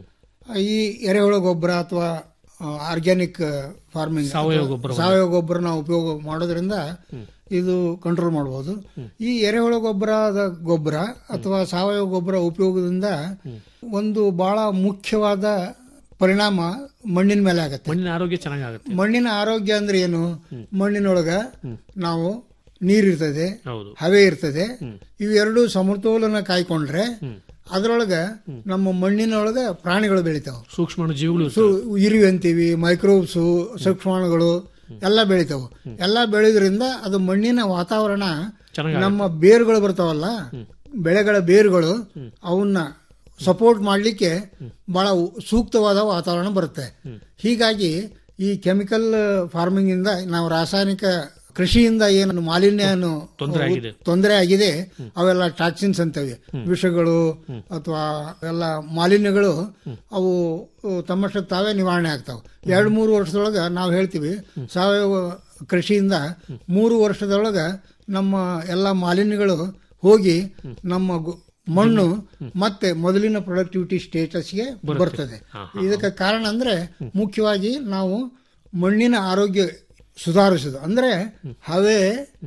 ಈ ಎರೆಹುಳ ಗೊಬ್ಬರ ಅಥವಾ ಆರ್ಗ್ಯಾನಿಕ್ ಫಾರ್ಮಿಂಗ್ ಸಾವಯವ ಗೊಬ್ಬರ ಸಾವಯವ ಗೊಬ್ಬರ ನಾವು ಉಪಯೋಗ ಮಾಡೋದ್ರಿಂದ ಇದು ಕಂಟ್ರೋಲ್ ಮಾಡಬಹುದು ಈ ಎರೆಹುಳ ಗೊಬ್ಬರದ ಗೊಬ್ಬರ ಅಥವಾ ಸಾವಯವ ಗೊಬ್ಬರ ಉಪಯೋಗದಿಂದ ಒಂದು ಬಹಳ ಮುಖ್ಯವಾದ ಪರಿಣಾಮ ಮಣ್ಣಿನ ಮೇಲೆ ಆಗತ್ತೆ ಮಣ್ಣಿನ ಆರೋಗ್ಯ ಚೆನ್ನಾಗಾಗುತ್ತೆ ಮಣ್ಣಿನ ಆರೋಗ್ಯ ಅಂದ್ರೆ ಏನು ಮಣ್ಣಿನೊಳಗ ನಾವು ನೀರಿರ್ತದೆ ಹೌದು ಹವೆ ಇರ್ತದೆ ಇವೆರಡು ಸಮತೋಲನ ಕಾಯ್ಕೊಂಡ್ರೆ ಅದರೊಳಗ ನಮ್ಮ ಮಣ್ಣಿನೊಳಗ ಪ್ರಾಣಿಗಳು ಬೆಳಿತಾವ ಸೂಕ್ಷ್ಮ ಜೀವಿಗಳು ಸು ಇರುವೆ ಅಂತೀವಿ ಮೈಕ್ರೋಬ್ಸು ಸೂಕ್ಷ್ಮಾಣುಗಳು ಎಲ್ಲ ಬೆಳಿತಾವ ಎಲ್ಲ ಬೆಳೆದ್ರಿಂದ ಅದು ಮಣ್ಣಿನ ವಾತಾವರಣ ಚೆನ್ನಾಗಿ ನಮ್ಮ ಬೇರುಗಳು ಬರ್ತಾವಲ್ಲ ಬೆಳೆಗಳ ಬೇರುಗಳು ಅವನ್ನ ಸಪೋರ್ಟ್ ಮಾಡಲಿಕ್ಕೆ ಬಹಳ ಸೂಕ್ತವಾದ ವಾತಾವರಣ ಬರುತ್ತೆ ಹೀಗಾಗಿ ಈ ಕೆಮಿಕಲ್ ಫಾರ್ಮಿಂಗ್ ಇಂದ ನಾವು ರಾಸಾಯನಿಕ ಕೃಷಿಯಿಂದ ಏನು ಮಾಲಿನ್ಯ ತೊಂದ್ರೆ ಆಗಿದೆ. ತೊಂದರೆ ಆಗಿದೆ ಅವೆಲ್ಲ ಟಾಕ್ಸಿನ್ಸ್ ಅಂತವೆ ವಿಷಗಳು ಅಥವಾ ಎಲ್ಲ ಮಾಲಿನ್ಯಗಳು ಅವು ಅವು ತಮ್ಮಷ್ಟಕ್ಕೆ ತಾವೇ ನಿವಾರಣೆ ಆಗ್ತಾವೆ ಎರಡು ಮೂರು ವರ್ಷದೊಳಗೆ ನಾವು ಹೇಳ್ತೀವಿ ಸಾವಯವ ಕೃಷಿಯಿಂದ ಮೂರು ವರ್ಷದೊಳಗ ನಮ್ಮ ಎಲ್ಲ ಮಾಲಿನ್ಯಗಳು ಹೋಗಿ ನಮ್ಮ ಗು- ಮಣ್ಣು ಮತ್ತೆ ಮೊದಲಿನ ಪ್ರೊಡಕ್ಟಿವಿಟಿ ಸ್ಟೇಟಸ್ಗೆ ಬರ್ತದೆ ಇದಕ್ಕೆ ಕಾರಣ ಅಂದ್ರೆ ಮುಖ್ಯವಾಗಿ ನಾವು ಮಣ್ಣಿನ ಆರೋಗ್ಯ ಸುಧಾರಿಸುದು ಅಂದ್ರೆ ಹವೆ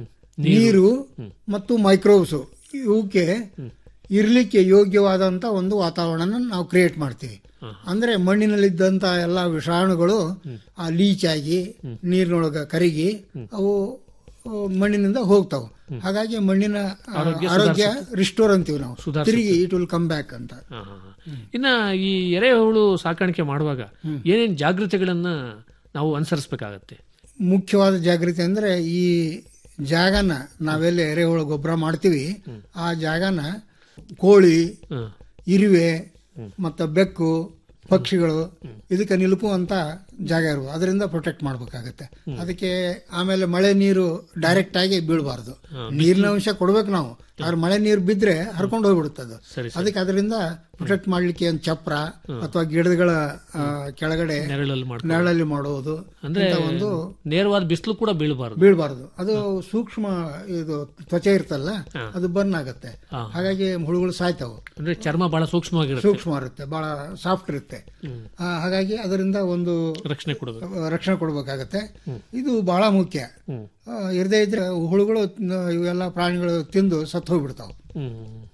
ನೀರು ಮತ್ತು ಮೈಕ್ರೋಬ್ಸ್ ಇವಕ್ಕೆ ಇರ್ಲಿಕ್ಕೆ ಯೋಗ್ಯವಾದಂತ ಒಂದು ವಾತಾವರಣ ನಾವು ಕ್ರಿಯೇಟ್ ಮಾಡ್ತೀವಿ ಅಂದ್ರೆ ಮಣ್ಣಿನಲ್ಲಿದ್ದಂತ ಎಲ್ಲ ವಿಷಾಣುಗಳು ಆ ಲೀಚ್ ಆಗಿ ನೀರಿನೊಳಗ ಕರಗಿ ಅವು ಆ, ಮಣ್ಣಿನಿಂದ ಹೋಗ್ತಾವ ಹಾಗಾಗಿ ಮಣ್ಣಿನ ಆ, ಆರೋಗ್ಯ ರಿಸ್ಟೋರ್ ಅಂತೀವಿ ನಾವು ತಿರುಗಿ ಇಟ್ ವಿಲ್ ಕಮ್ ಬ್ಯಾಕ್ ಅಂತ ಹಾ, ಹಾ, ಹಾ. ಇನ್ನ ಈ ಎರೆಹುಳು ಸಾಕಾಣಿಕೆ ಮಾಡುವಾಗ ಏನೇನ್ ಜಾಗೃತಿಗಳನ್ನ ನಾವು ಅನುಸರಿಸಬೇಕಾಗತ್ತೆ ಮುಖ್ಯವಾದ ಜಾಗೃತಿ ಅಂದ್ರೆ ಈ ಜಾಗನ ನಾವೆಲ್ಲ ಎರೆಹುಳು ಗೊಬ್ಬರ ಮಾಡ್ತೀವಿ ಆ ಜಾಗನ ಕೋಳಿ ಇರುವೆ ಮತ್ತು ಬೆಕ್ಕು ಪಕ್ಷಿಗಳು ಇದಕ್ಕೆ ನಿಲುಕುವಂತ ಜಾಗ ಇರುವ ಅದರಿಂದ ಪ್ರೊಟೆಕ್ಟ್ ಮಾಡ್ಬೇಕಾಗತ್ತೆ ಅದಕ್ಕೆ ಆಮೇಲೆ ಮಳೆ ನೀರು ಡೈರೆಕ್ಟ್ ಆಗಿ ಬೀಳಬಾರ್ದು ನೀರಿನ ಅಂಶ ಕೊಡ್ಬೇಕು ನಾವು ಆದ್ರೆ ಮಳೆ ನೀರು ಬಿದ್ರೆ ಹರ್ಕೊಂಡು ಹೋಗ್ಬಿಡುತ್ತೆ ಅದು ಸರಿ, ಅದಕ್ಕೆ ಅದರಿಂದ ಪ್ರೊಟೆಕ್ಟ್ ಮಾಡ್ಲಿಕ್ಕೆ ಒಂದು ಚಪ್ರ ಅಥವಾ ಗಿಡಗಳ ಆ, ಕೆಳಗಡೆ ನೆರಳಲ್ಲಿ ಮಾಡ್ಕೊಂಡು ನೆರಳಲ್ಲಿ ಮಾಡುವುದು ಅಂದ್ರೆ ಇಂಥ ಒಂದು ನೇರವಾದ ಬಿಸಿಲು ಕೂಡ ಬೀಳಬಾರದು ಬೀಳಬಾರದು ಅದು ಸೂಕ್ಷ್ಮ ಇದು ತ್ವಚೆ ಇರ್ತಲ್ಲ ಅದು ಬರ್ನ್ ಆಗತ್ತೆ ಹಾಗಾಗಿ ಹುಳುಗಳು ಸಾಯ್ತಾವು ಅಂದ್ರೆ ಚರ್ಮ ಬಹಳ ಸೂಕ್ಷ್ಮವಾಗಿರುತ್ತೆ ಸೂಕ್ಷ್ಮ ಇರುತ್ತೆ ಬಹಳ ಸಾಫ್ಟ್ ಇರುತ್ತೆ ಆ, ಹಾಗಾಗಿ ಅದರಿಂದ ಒಂದು ರಕ್ಷಣೆ ಕೊಡಬೇಕು ರಕ್ಷಣೆ ಕೊಡಬೇಕಾಗತ್ತೆ ಇದು ಬಹಳ ಮುಖ್ಯ ಆ, ಇರದೇ ಇದ್ರೆ ಹುಳುಗಳು ನ- ಇವೆಲ್ಲ ಪ್ರಾಣಿಗಳು ತಿಂದು ಸತ್ತು ಹೋಗ್ಬಿಡ್ತಾವ ಹ್ಮ್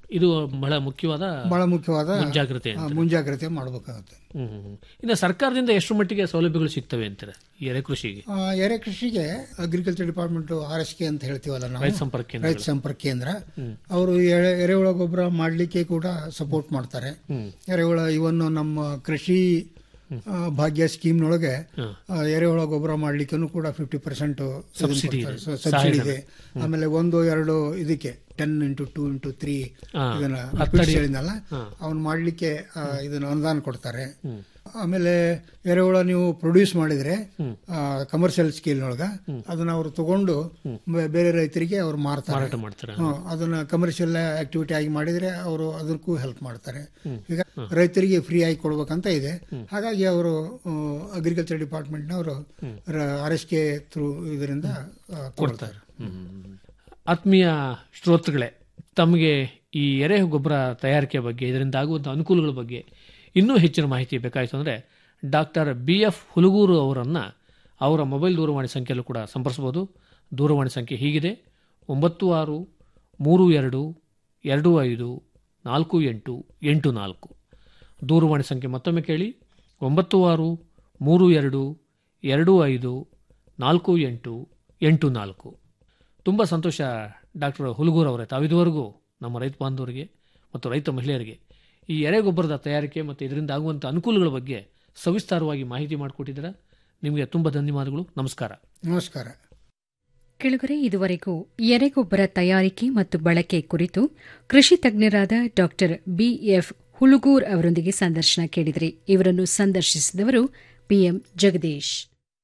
ಇದು ಬಹಳ ಮುಖ್ಯವಾದ ಬಹಳ ಮುಖ್ಯವಾದ ಮುಂಜಾಗ್ರತೆ ಆ, ಮುಂಜಾಗ್ರತೆ ಮಾಡಬೇಕಾಗುತ್ತೆ ಹ್ಮ್ ಹ್ಮ್, ಹ್ಮ್. ಇನ್ನು ಸರ್ಕಾರದಿಂದ ಎಷ್ಟು ಮಟ್ಟಿಗೆ ಸೌಲಭ್ಯಗಳು ಸಿಗ್ತವೆ ಅಂತಾರೆ ಈ ಎರೆ ಕೃಷಿಗೆ ಆ, ಎರೆ ಕೃಷಿಗೆ agriculture department R S K ಅಂತ ಹೇಳ್ತೀವಲ್ಲ ನಾವು ರೈತ ಸಂಪರ್ಕ ಕೇಂದ್ರಗಳು. ರೈತ ಸಂಪರ್ಕ ಕೇಂದ್ರ ಅವರು ಎರೆ- ಎರೆಹುಳ ಗೊಬ್ಬರ ಮಾಡಲಿಕ್ಕೆ ಕೂಡ ಸಪೋರ್ಟ್ ಮಾಡ್ತಾರೆ ಎರೆಹುಳ ಇವನ್ ನಮ್ಮ ಕೃಷಿ ಆ, ಭಾಗ್ಯ ಸ್ಕೀಮ್ನೊಳಗೆ ಆ, ಎರೆಹುಳ ಗೊಬ್ಬರ ಮಾಡ್ಲಿಕ್ಕೂ ಕೂಡ ಫಿಫ್ಟಿ ಪರ್ಸೆಂಟ್ Subsidy ಇದೆ. ಸಬ್ಸಿಡಿ ಇದೆ ಆಮೇಲೆ ಒಂದು ಎರಡು ಇದಕ್ಕೆ ten into two into three ಹಾ. ಇದನ್ನ ಹತ್ತಡಿ. ಫಿಕ್ಸ್ ಹೇಳಿದ್ನಲ್ಲ ಅವ್ನು ಮಾಡ್ಲಿಕ್ಕೆ ಆ, ಇದನ್ನ ಅನುದಾನ ಕೊಡ್ತಾರೆ ಆಮೇಲೆ ಎರೆಹುಳ ನೀವು ಪ್ರೊಡ್ಯೂಸ್ ಮಾಡಿದ್ರೆ ಕಮರ್ಷಿಯಲ್ ಸ್ಕೇಲ್ನೊಳಗ ಅದನ್ನ ಅವರು ತಗೊಂಡು ಬೆ- ಬೇರೆ ರೈತರಿಗೆ ಅವ್ರು ಮಾರ್ತಾರೆ ಮಾರಾಟ ಮಾಡ್ತಾರೆ ಹ್ಮ್, ಅದನ್ನ ಕಮರ್ಷಿಯಲ್ ಆಕ್ಟಿವಿಟಿ ಆಗಿ ಮಾಡಿದ್ರೆ ಅವರು ಅದಕ್ಕೂ ಹೆಲ್ಪ್ ಮಾಡ್ತಾರೆ ಈಗ ರೈತರಿಗೆ ಫ್ರೀ ಆಗಿ ಕೊಡ್ಬೇಕಂತ ಇದೆ ಹಾಗಾಗಿ ಅವರು ಅಗ್ರಿಕಲ್ಚರ್ ಡಿಪಾರ್ಟ್ಮೆಂಟ್ನವರು ಆರ್ ಎಸ್ ಕೆ ಥ್ರೂ ಇದರಿಂದ ಆ, ಕೊಡ್ತಾರೆ ಆತ್ಮೀಯ ಶ್ರೋತೃಗಳೇ ತಮಗೆ ಈ ಎರೆ ಗೊಬ್ಬರ ತಯಾರಿಕೆ ಬಗ್ಗೆ ಇದರಿಂದ ಆಗುವಂಥ ಅನುಕೂಲಗಳ ಬಗ್ಗೆ ಇನ್ನೂ ಹೆಚ್ಚಿನ ಮಾಹಿತಿ ಬೇಕಾಯಿತು ಅಂದರೆ ಡಾಕ್ಟರ್ ಬಿ ಎಫ್ ಹುಲಗೂರು ಅವರನ್ನು ಅವರ ಮೊಬೈಲ್ ದೂರವಾಣಿ ಸಂಖ್ಯೆಯಲ್ಲೂ ಕೂಡ ಸಂಪರ್ಸ್ಬೋದು ದೂರವಾಣಿ ಸಂಖ್ಯೆ ಹೀಗಿದೆ ಒಂಬತ್ತು ಆರು ಮೂರು ಎರಡು ಎರಡು ಐದು ನಾಲ್ಕು ಎಂಟು ಎಂಟು ನಾಲ್ಕು ದೂರವಾಣಿ ಸಂಖ್ಯೆ ಮತ್ತೊಮ್ಮೆ ಕೇಳಿ ಒಂಬತ್ತು ಆರು ಮೂರು ಎರಡು ಎರಡು ಐದು ನಾಲ್ಕು ಎಂಟು ಎಂಟು ನಾಲ್ಕು ತುಂಬ ಸಂತೋಷ ಡಾಕ್ಟರ್ ಹುಲಗೂರ್ ಅವರೇ ತಾವಿದುವರೆಗೂ ನಮ್ಮ ರೈತ ಬಾಂಧವರಿಗೆ ಮತ್ತು ರೈತ ಮಹಿಳೆಯರಿಗೆ ಈ ಎರೆಗೊಬ್ಬರದ ತಯಾರಿಕೆ ಮತ್ತು ಇದರಿಂದ ಆಗುವಂಥ ಅನುಕೂಲಗಳ ಬಗ್ಗೆ ಸವಿಸ್ತಾರವಾಗಿ ಮಾಹಿತಿ ಮಾಡಿಕೊಟ್ಟಿದ್ದೀರಾ ನಿಮಗೆ ತುಂಬ ಧನ್ಯವಾದಗಳು ನಮಸ್ಕಾರ ನಮಸ್ಕಾರ ಕೆಳಗರೆ ಇದುವರೆಗೂ ಎರೆಗೊಬ್ಬರ ತಯಾರಿಕೆ ಮತ್ತು ಬಳಕೆ ಕುರಿತು ಕೃಷಿ ತಜ್ಞರಾದ ಡಾಕ್ಟರ್ ಬಿಎಫ್ ಹುಳುಗೂರ್ ಅವರೊಂದಿಗೆ ಸಂದರ್ಶನ ಕೇಳಿದ್ರಿ ಇವರನ್ನು ಸಂದರ್ಶಿಸಿದವರು ಪಿಎಂ ಜಗದೀಶ್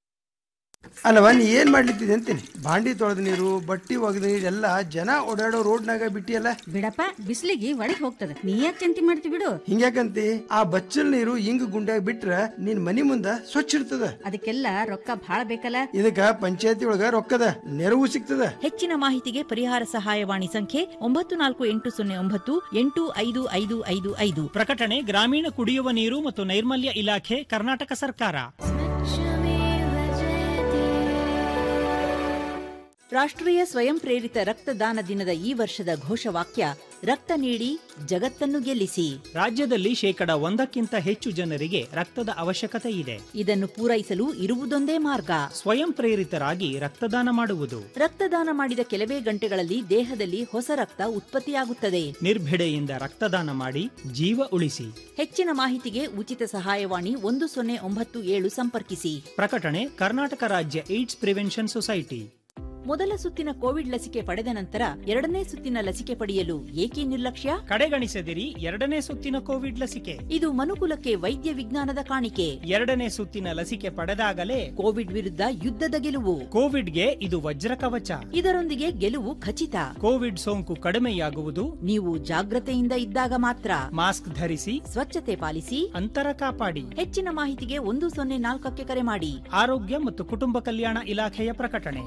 ಅಲ್ಲವ ನೀ ಏನ್ ಮಾಡ್ಲಿತ್ತಿದೆ ಅಂತೀನಿ ಬಾಂಡಿ ತೊಳೆದ ನೀರು ಬಟ್ಟಿ ಒಗೆದ ನೀರು ಎಲ್ಲ ಜನ ಓಡಾಡೋ ರೋಡ್ನಾಗ ಬಿಟ್ಟಿಯಲ್ಲ ಬಿಡಪ್ಪ ಬಿಸಿಲಿಗೆ ಒಳಗೆ ಹೋಗ್ತದ ನೀ ಯಾಕೆ ಚಿಂತೆ ಮಾಡ್ತಿ ಬಿಡು ಹಿಂಗ್ಯಾಕಂತಿ ಆ ಬಚ್ಚಲ್ ನೀರು ಹಿಂಗ್ ಗುಂಡ್ಯಾಗ ಬಿಟ್ರ ನಿನ್ ಮನಿ ಮುಂದ ಸ್ವಚ್ಛ ಇರ್ತದ ಅದಕ್ಕೆಲ್ಲ ರೊಕ್ಕ ಭಾಳ ಬೇಕಲ್ಲ ಇದಕ್ಕ ಪಂಚಾಯತಿ ಒಳಗ ರೊಕ್ಕದ ನೆರವು ಸಿಗ್ತದ ಹೆಚ್ಚಿನ ಮಾಹಿತಿಗೆ ಪರಿಹಾರ ಸಹಾಯವಾಣಿ ಸಂಖ್ಯೆ ಒಂಬತ್ತು ನಾಲ್ಕು ಎಂಟು ಸೊನ್ನೆ ಒಂಬತ್ತು ಎಂಟು ಐದು ಐದು ಐದು ಐದು ಪ್ರಕಟಣೆ ಗ್ರಾಮೀಣ ಕುಡಿಯುವ ನೀರು ಮತ್ತು ನೈರ್ಮಲ್ಯ ಇಲಾಖೆ ಕರ್ನಾಟಕ ಸರ್ಕಾರ ರಾಷ್ಟ್ರೀಯ ಸ್ವಯಂ ಪ್ರೇರಿತ ರಕ್ತದಾನ ದಿನದ ಈ ವರ್ಷದ ಘೋಷವಾಕ್ಯ ರಕ್ತ ನೀಡಿ ಜಗತ್ತನ್ನು ಗೆಲ್ಲಿಸಿ ರಾಜ್ಯದಲ್ಲಿ ಶೇಕಡ ಒಂದಕ್ಕಿಂತ ಹೆಚ್ಚು ಜನರಿಗೆ ರಕ್ತದ ಅವಶ್ಯಕತೆ ಇದೆ ಇದನ್ನು ಪೂರೈಸಲು ಇರುವುದೊಂದೇ ಮಾರ್ಗ ಸ್ವಯಂ ಪ್ರೇರಿತರಾಗಿ ರಕ್ತದಾನ ಮಾಡುವುದು ರಕ್ತದಾನ ಮಾಡಿದ ಕೆಲವೇ ಗಂಟೆಗಳಲ್ಲಿ ದೇಹದಲ್ಲಿ ಹೊಸ ರಕ್ತ ಉತ್ಪತ್ತಿಯಾಗುತ್ತದೆ ನಿರ್ಭಿಡೆಯಿಂದ ರಕ್ತದಾನ ಮಾಡಿ ಜೀವ ಉಳಿಸಿ ಹೆಚ್ಚಿನ ಮಾಹಿತಿಗೆ ಉಚಿತ ಸಹಾಯವಾಣಿ ಒಂದು ಸೊನ್ನೆ ಒಂಬತ್ತು ಏಳು ಸಂಪರ್ಕಿಸಿ ಪ್ರಕಟಣೆ ಕರ್ನಾಟಕ ರಾಜ್ಯ ಏಡ್ಸ್ ಪ್ರಿವೆನ್ಷನ್ ಸೊಸೈಟಿ ಮೊದಲ ಸುತ್ತಿನ ಕೋವಿಡ್ ಲಸಿಕೆ ಪಡೆದ ನಂತರ ಎರಡನೇ ಸುತ್ತಿನ ಲಸಿಕೆ ಪಡೆಯಲು ಏಕೆ ನಿರ್ಲಕ್ಷ್ಯ ಕಡೆಗಣಿಸದಿರಿ ಎರಡನೇ ಸುತ್ತಿನ ಕೋವಿಡ್ ಲಸಿಕೆ ಇದು ಮನುಕುಲಕ್ಕೆ ವೈದ್ಯ ವಿಜ್ಞಾನದ ಕಾಣಿಕೆ ಎರಡನೇ ಸುತ್ತಿನ ಲಸಿಕೆ ಪಡೆದಾಗಲೇ ಕೋವಿಡ್ ವಿರುದ್ಧ ಯುದ್ಧದ ಗೆಲುವು ಕೋವಿಡ್ಗೆ ಇದು ವಜ್ರ ಕವಚ ಇದರೊಂದಿಗೆ ಗೆಲುವು ಖಚಿತ ಕೋವಿಡ್ ಸೋಂಕು ಕಡಿಮೆಯಾಗುವುದು ನೀವು ಜಾಗ್ರತೆಯಿಂದ ಇದ್ದಾಗ ಮಾತ್ರ ಮಾಸ್ಕ್ ಧರಿಸಿ ಸ್ವಚ್ಛತೆ ಪಾಲಿಸಿ ಅಂತರ ಕಾಪಾಡಿ ಹೆಚ್ಚಿನ ಮಾಹಿತಿಗೆ ಒಂದು ಸೊನ್ನೆ ನಾಲ್ಕಕ್ಕೆ ಕರೆ ಮಾಡಿ ಆರೋಗ್ಯ ಮತ್ತು ಕುಟುಂಬ ಕಲ್ಯಾಣ ಇಲಾಖೆಯ ಪ್ರಕಟಣೆ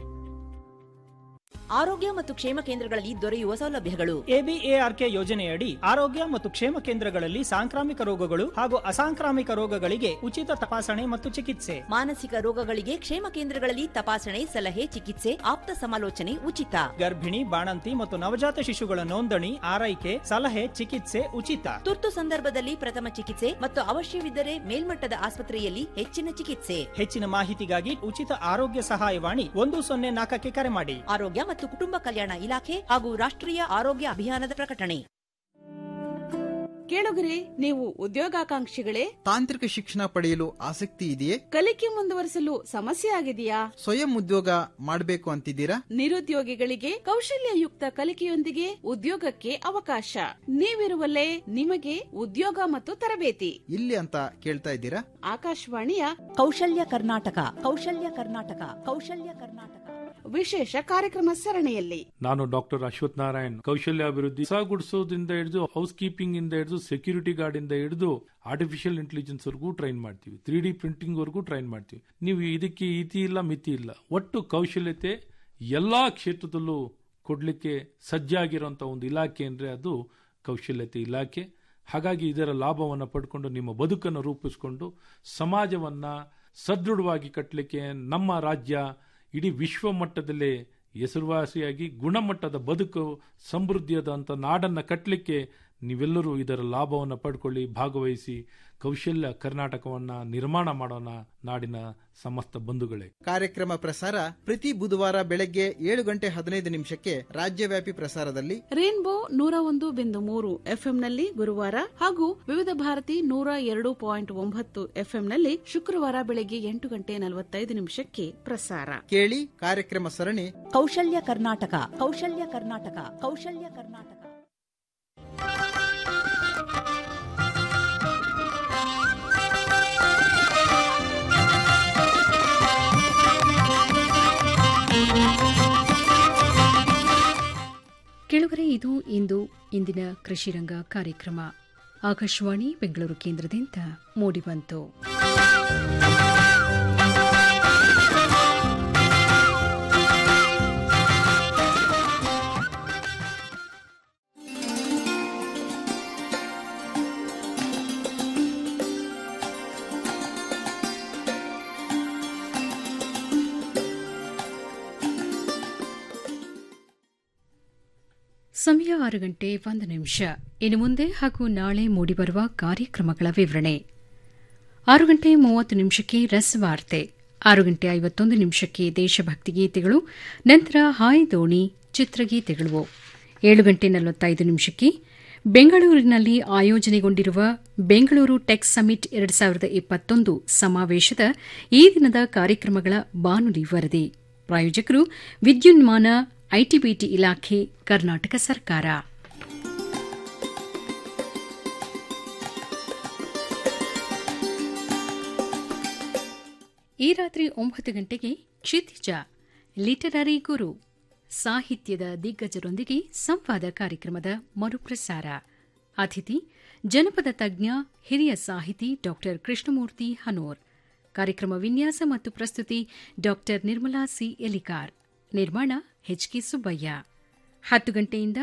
ಆರೋಗ್ಯ ಮತ್ತು ಕ್ಷೇಮ ಕೇಂದ್ರಗಳಲ್ಲಿ ದೊರೆಯುವ ಸೌಲಭ್ಯಗಳು ಎಬಿಎಆರ್ಕೆ ಯೋಜನೆಯಡಿ ಆರೋಗ್ಯ ಮತ್ತು ಕ್ಷೇಮ ಕೇಂದ್ರಗಳಲ್ಲಿ ಸಾಂಕ್ರಾಮಿಕ ರೋಗಗಳು ಹಾಗೂ ಅಸಾಂಕ್ರಾಮಿಕ ರೋಗಗಳಿಗೆ ಉಚಿತ ತಪಾಸಣೆ ಮತ್ತು ಚಿಕಿತ್ಸೆ ಮಾನಸಿಕ ರೋಗಗಳಿಗೆ ಕ್ಷೇಮ ಕೇಂದ್ರಗಳಲ್ಲಿ ತಪಾಸಣೆ ಸಲಹೆ ಚಿಕಿತ್ಸೆ ಆಪ್ತ ಸಮಾಲೋಚನೆ ಉಚಿತ ಗರ್ಭಿಣಿ ಬಾಣಂತಿ ಮತ್ತು ನವಜಾತ ಶಿಶುಗಳ ನೋಂದಣಿ ಆರೈಕೆ ಸಲಹೆ ಚಿಕಿತ್ಸೆ ಉಚಿತ ತುರ್ತು ಸಂದರ್ಭದಲ್ಲಿ ಪ್ರಥಮ ಚಿಕಿತ್ಸೆ ಮತ್ತು ಅವಶ್ಯವಿದ್ದರೆ ಮೇಲ್ಮಟ್ಟದ ಆಸ್ಪತ್ರೆಯಲ್ಲಿ ಹೆಚ್ಚಿನ ಚಿಕಿತ್ಸೆ ಹೆಚ್ಚಿನ ಮಾಹಿತಿಗಾಗಿ ಉಚಿತ ಆರೋಗ್ಯ ಸಹಾಯವಾಣಿ ಒಂದು ಸೊನ್ನೆ ನಾಲ್ಕಕ್ಕೆ ಕರೆ ಮಾಡಿ ಆರೋಗ್ಯ ಮತ್ತು ಕುಟುಂಬ ಕಲ್ಯಾಣ ಇಲಾಖೆ ಹಾಗೂ ರಾಷ್ಟ್ರೀಯ ಆರೋಗ್ಯ ಅಭಿಯಾನದ ಪ್ರಕಟಣೆ ಕೇಳುಗರೆ ನೀವು ಉದ್ಯೋಗಾಕಾಂಕ್ಷಿಗಳೇ ತಾಂತ್ರಿಕ ಶಿಕ್ಷಣ ಪಡೆಯಲು ಆಸಕ್ತಿ ಇದೆಯೇ ಕಲಿಕೆ ಮುಂದುವರಿಸಲು ಸಮಸ್ಯೆ ಆಗಿದೆಯಾ ಸ್ವಯಂ ಉದ್ಯೋಗ ಮಾಡಬೇಕು ಅಂತಿದ್ದೀರಾ ನಿರುದ್ಯೋಗಿಗಳಿಗೆ ಕೌಶಲ್ಯಯುಕ್ತ ಕಲಿಕೆಯೊಂದಿಗೆ ಉದ್ಯೋಗಕ್ಕೆ ಅವಕಾಶ ನೀವಿರುವಲ್ಲೇ ನಿಮಗೆ ಉದ್ಯೋಗ ಮತ್ತು ತರಬೇತಿ ಇಲ್ಲಿ ಅಂತ ಕೇಳ್ತಾ ಇದ್ದೀರಾ ಆಕಾಶವಾಣಿಯ ಕೌಶಲ್ಯ ಕರ್ನಾಟಕ ಕೌಶಲ್ಯ ಕರ್ನಾಟಕ ಕೌಶಲ್ಯ ಕರ್ನಾಟಕ ವಿಶೇಷ ಕಾರ್ಯಕ್ರಮ ಸರಣಿಯಲ್ಲಿ ನಾನು ಡಾಕ್ಟರ್ ಅಶ್ವಥ್ ನಾರಾಯಣ್ ಕೌಶಲ್ಯ ಅಭಿವೃದ್ಧಿ ಗುಡಿಸೋದ್ರಿಂದ ಹಿಡಿದು ಹೌಸ್ ಕೀಪಿಂಗ್ ಇಂದ ಹಿಡಿದು ಸೆಕ್ಯೂರಿಟಿ ಗಾರ್ಡ್ ಇಂದ ಹಿಡಿದು ಆರ್ಟಿಫಿಷಿಯಲ್ ಇಂಟೆಲಿಜೆನ್ಸ್ ವರೆಗೂ ಟ್ರೈನ್ ಮಾಡ್ತೀವಿ ತ್ರೀ ಡಿ ಪ್ರಿಂಟಿಂಗ್ ವರೆಗೂ ಟ್ರೈನ್ ಮಾಡ್ತೀವಿ ನೀವು ಇದಕ್ಕೆ ಇತಿ ಇಲ್ಲ ಮಿತಿ ಇಲ್ಲ ಒಟ್ಟು ಕೌಶಲ್ಯತೆ ಎಲ್ಲಾ ಕ್ಷೇತ್ರದಲ್ಲೂ ಕೊಡ್ಲಿಕ್ಕೆ ಸಜ್ಜಾಗಿರುವಂತಹ ಒಂದು ಇಲಾಖೆ ಅಂದ್ರೆ ಅದು ಕೌಶಲ್ಯತೆ ಇಲಾಖೆ ಹಾಗಾಗಿ ಇದರ ಲಾಭವನ್ನು ಪಡ್ಕೊಂಡು ನಿಮ್ಮ ಬದುಕನ್ನು ರೂಪಿಸಿಕೊಂಡು ಸಮಾಜವನ್ನ ಸದೃಢವಾಗಿ ಕಟ್ಟಲಿಕ್ಕೆ ನಮ್ಮ ರಾಜ್ಯ ಇಡೀ ವಿಶ್ವ ಮಟ್ಟದಲ್ಲೇ ಹೆಸರುವಾಸಿಯಾಗಿ ಗುಣಮಟ್ಟದ ಬದುಕು ಸಮೃದ್ಧಿಯಾದಂಥ ನಾಡನ್ನ ಕಟ್ಟಲಿಕ್ಕೆ ನೀವೆಲ್ಲರೂ ಇದರ ಲಾಭವನ್ನು ಪಡ್ಕೊಳ್ಳಿ ಭಾಗವಹಿಸಿ ಕೌಶಲ್ಯ ಕರ್ನಾಟಕವನ್ನ ನಿರ್ಮಾಣ ಮಾಡೋಣ ನಾಡಿನ ಸಮಸ್ತ ಬಂಧುಗಳೇ ಕಾರ್ಯಕ್ರಮ ಪ್ರಸಾರ ಪ್ರತಿ ಬುಧವಾರ ಬೆಳಗ್ಗೆ ಏಳು ಗಂಟೆ ಹದಿನೈದು ನಿಮಿಷಕ್ಕೆ ರಾಜ್ಯವ್ಯಾಪಿ ಪ್ರಸಾರದಲ್ಲಿ ರೇನ್ಬೋ ನೂರ ಒಂದು ಬಿಂದು ಮೂರು ಎಫ್ಎಂನಲ್ಲಿ ಗುರುವಾರ ಹಾಗೂ ವಿವಿಧ ಭಾರತಿ ನೂರ ಎರಡು ಪಾಯಿಂಟ್ ಒಂಬತ್ತು ಎಫ್ಎಂನಲ್ಲಿ ಶುಕ್ರವಾರ ಬೆಳಗ್ಗೆ ಎಂಟು ಗಂಟೆ ನಲವತ್ತೈದು ನಿಮಿಷಕ್ಕೆ ಪ್ರಸಾರ ಕೇಳಿ ಕಾರ್ಯಕ್ರಮ ಸರಣಿ ಕೌಶಲ್ಯ ಕರ್ನಾಟಕ ಕೌಶಲ್ಯ ಕರ್ನಾಟಕ ಕೌಶಲ್ಯ ಕರ್ನಾಟಕ ಕೆಳಗರೆ ಇದು ಇಂದು ಇಂದಿನ ಕೃಷಿರಂಗ ಕಾರ್ಯಕ್ರಮ ಆಕಾಶವಾಣಿ ಬೆಂಗಳೂರು ಕೇಂದ್ರದಿಂದ ಮೂಡಿಬಂತು ಸಮಯ ಆರು ಗಂಟೆ ಒಂದು ನಿಮಿಷ ಇನ್ನು ಮುಂದೆ ಹಾಗೂ ನಾಳೆ ಮೂಡಿಬರುವ ಕಾರ್ಯಕ್ರಮಗಳ ವಿವರಣೆ ಆರು ಗಂಟೆ ಮೂವತ್ತು ನಿಮಿಷಕ್ಕೆ ರಸವಾರ್ತೆ ಆರು ಗಂಟೆ ಐವತ್ತೊಂದು ನಿಮಿಷಕ್ಕೆ ದೇಶಭಕ್ತಿ ಗೀತೆಗಳು ನಂತರ ಹಾಯ್ ದೋಣಿ ಚಿತ್ರಗೀತೆಗಳು ಏಳು ಗಂಟೆ ನಲವತ್ತೈದು ನಿಮಿಷಕ್ಕೆ ಬೆಂಗಳೂರಿನಲ್ಲಿ ಆಯೋಜನೆಗೊಂಡಿರುವ ಬೆಂಗಳೂರು ಟೆಕ್ ಸಮಿಟ್ ಎರಡು ಸಾವಿರದ ಇಪ್ಪತ್ತೊಂದು ಸಮಾವೇಶದ ಈ ದಿನದ ಕಾರ್ಯಕ್ರಮಗಳ ಬಾನುಲಿ ವರದಿ ಪ್ರಾಯೋಜಕರು ವಿದ್ಯುನ್ಮಾನ ಐಟಿಬಿಟಿ ಇಲಾಖೆ ಕರ್ನಾಟಕ ಸರ್ಕಾರ ಈ ರಾತ್ರಿ ಒಂಬತ್ತು ಗಂಟೆಗೆ ಕ್ಷಿತಿಜ ಲಿಟರರಿ ಗುರು ಸಾಹಿತ್ಯದ ದಿಗ್ಗಜರೊಂದಿಗೆ ಸಂವಾದ ಕಾರ್ಯಕ್ರಮದ ಮರುಪ್ರಸಾರ ಅತಿಥಿ ಜನಪದ ತಜ್ಞ ಹಿರಿಯ ಸಾಹಿತಿ ಡಾ ಕೃಷ್ಣಮೂರ್ತಿ ಹನೋರ್ ಕಾರ್ಯಕ್ರಮ ವಿನ್ಯಾಸ ಮತ್ತು ಪ್ರಸ್ತುತಿ ಡಾ ನಿರ್ಮಲಾ ಸಿ ಎಲಿಕಾರ್ ನಿರ್ಮಾಣ ಎಚ್ಕೆ ಸುಬ್ಬಯ್ಯ ಹತ್ತು ಗಂಟೆಯಿಂದ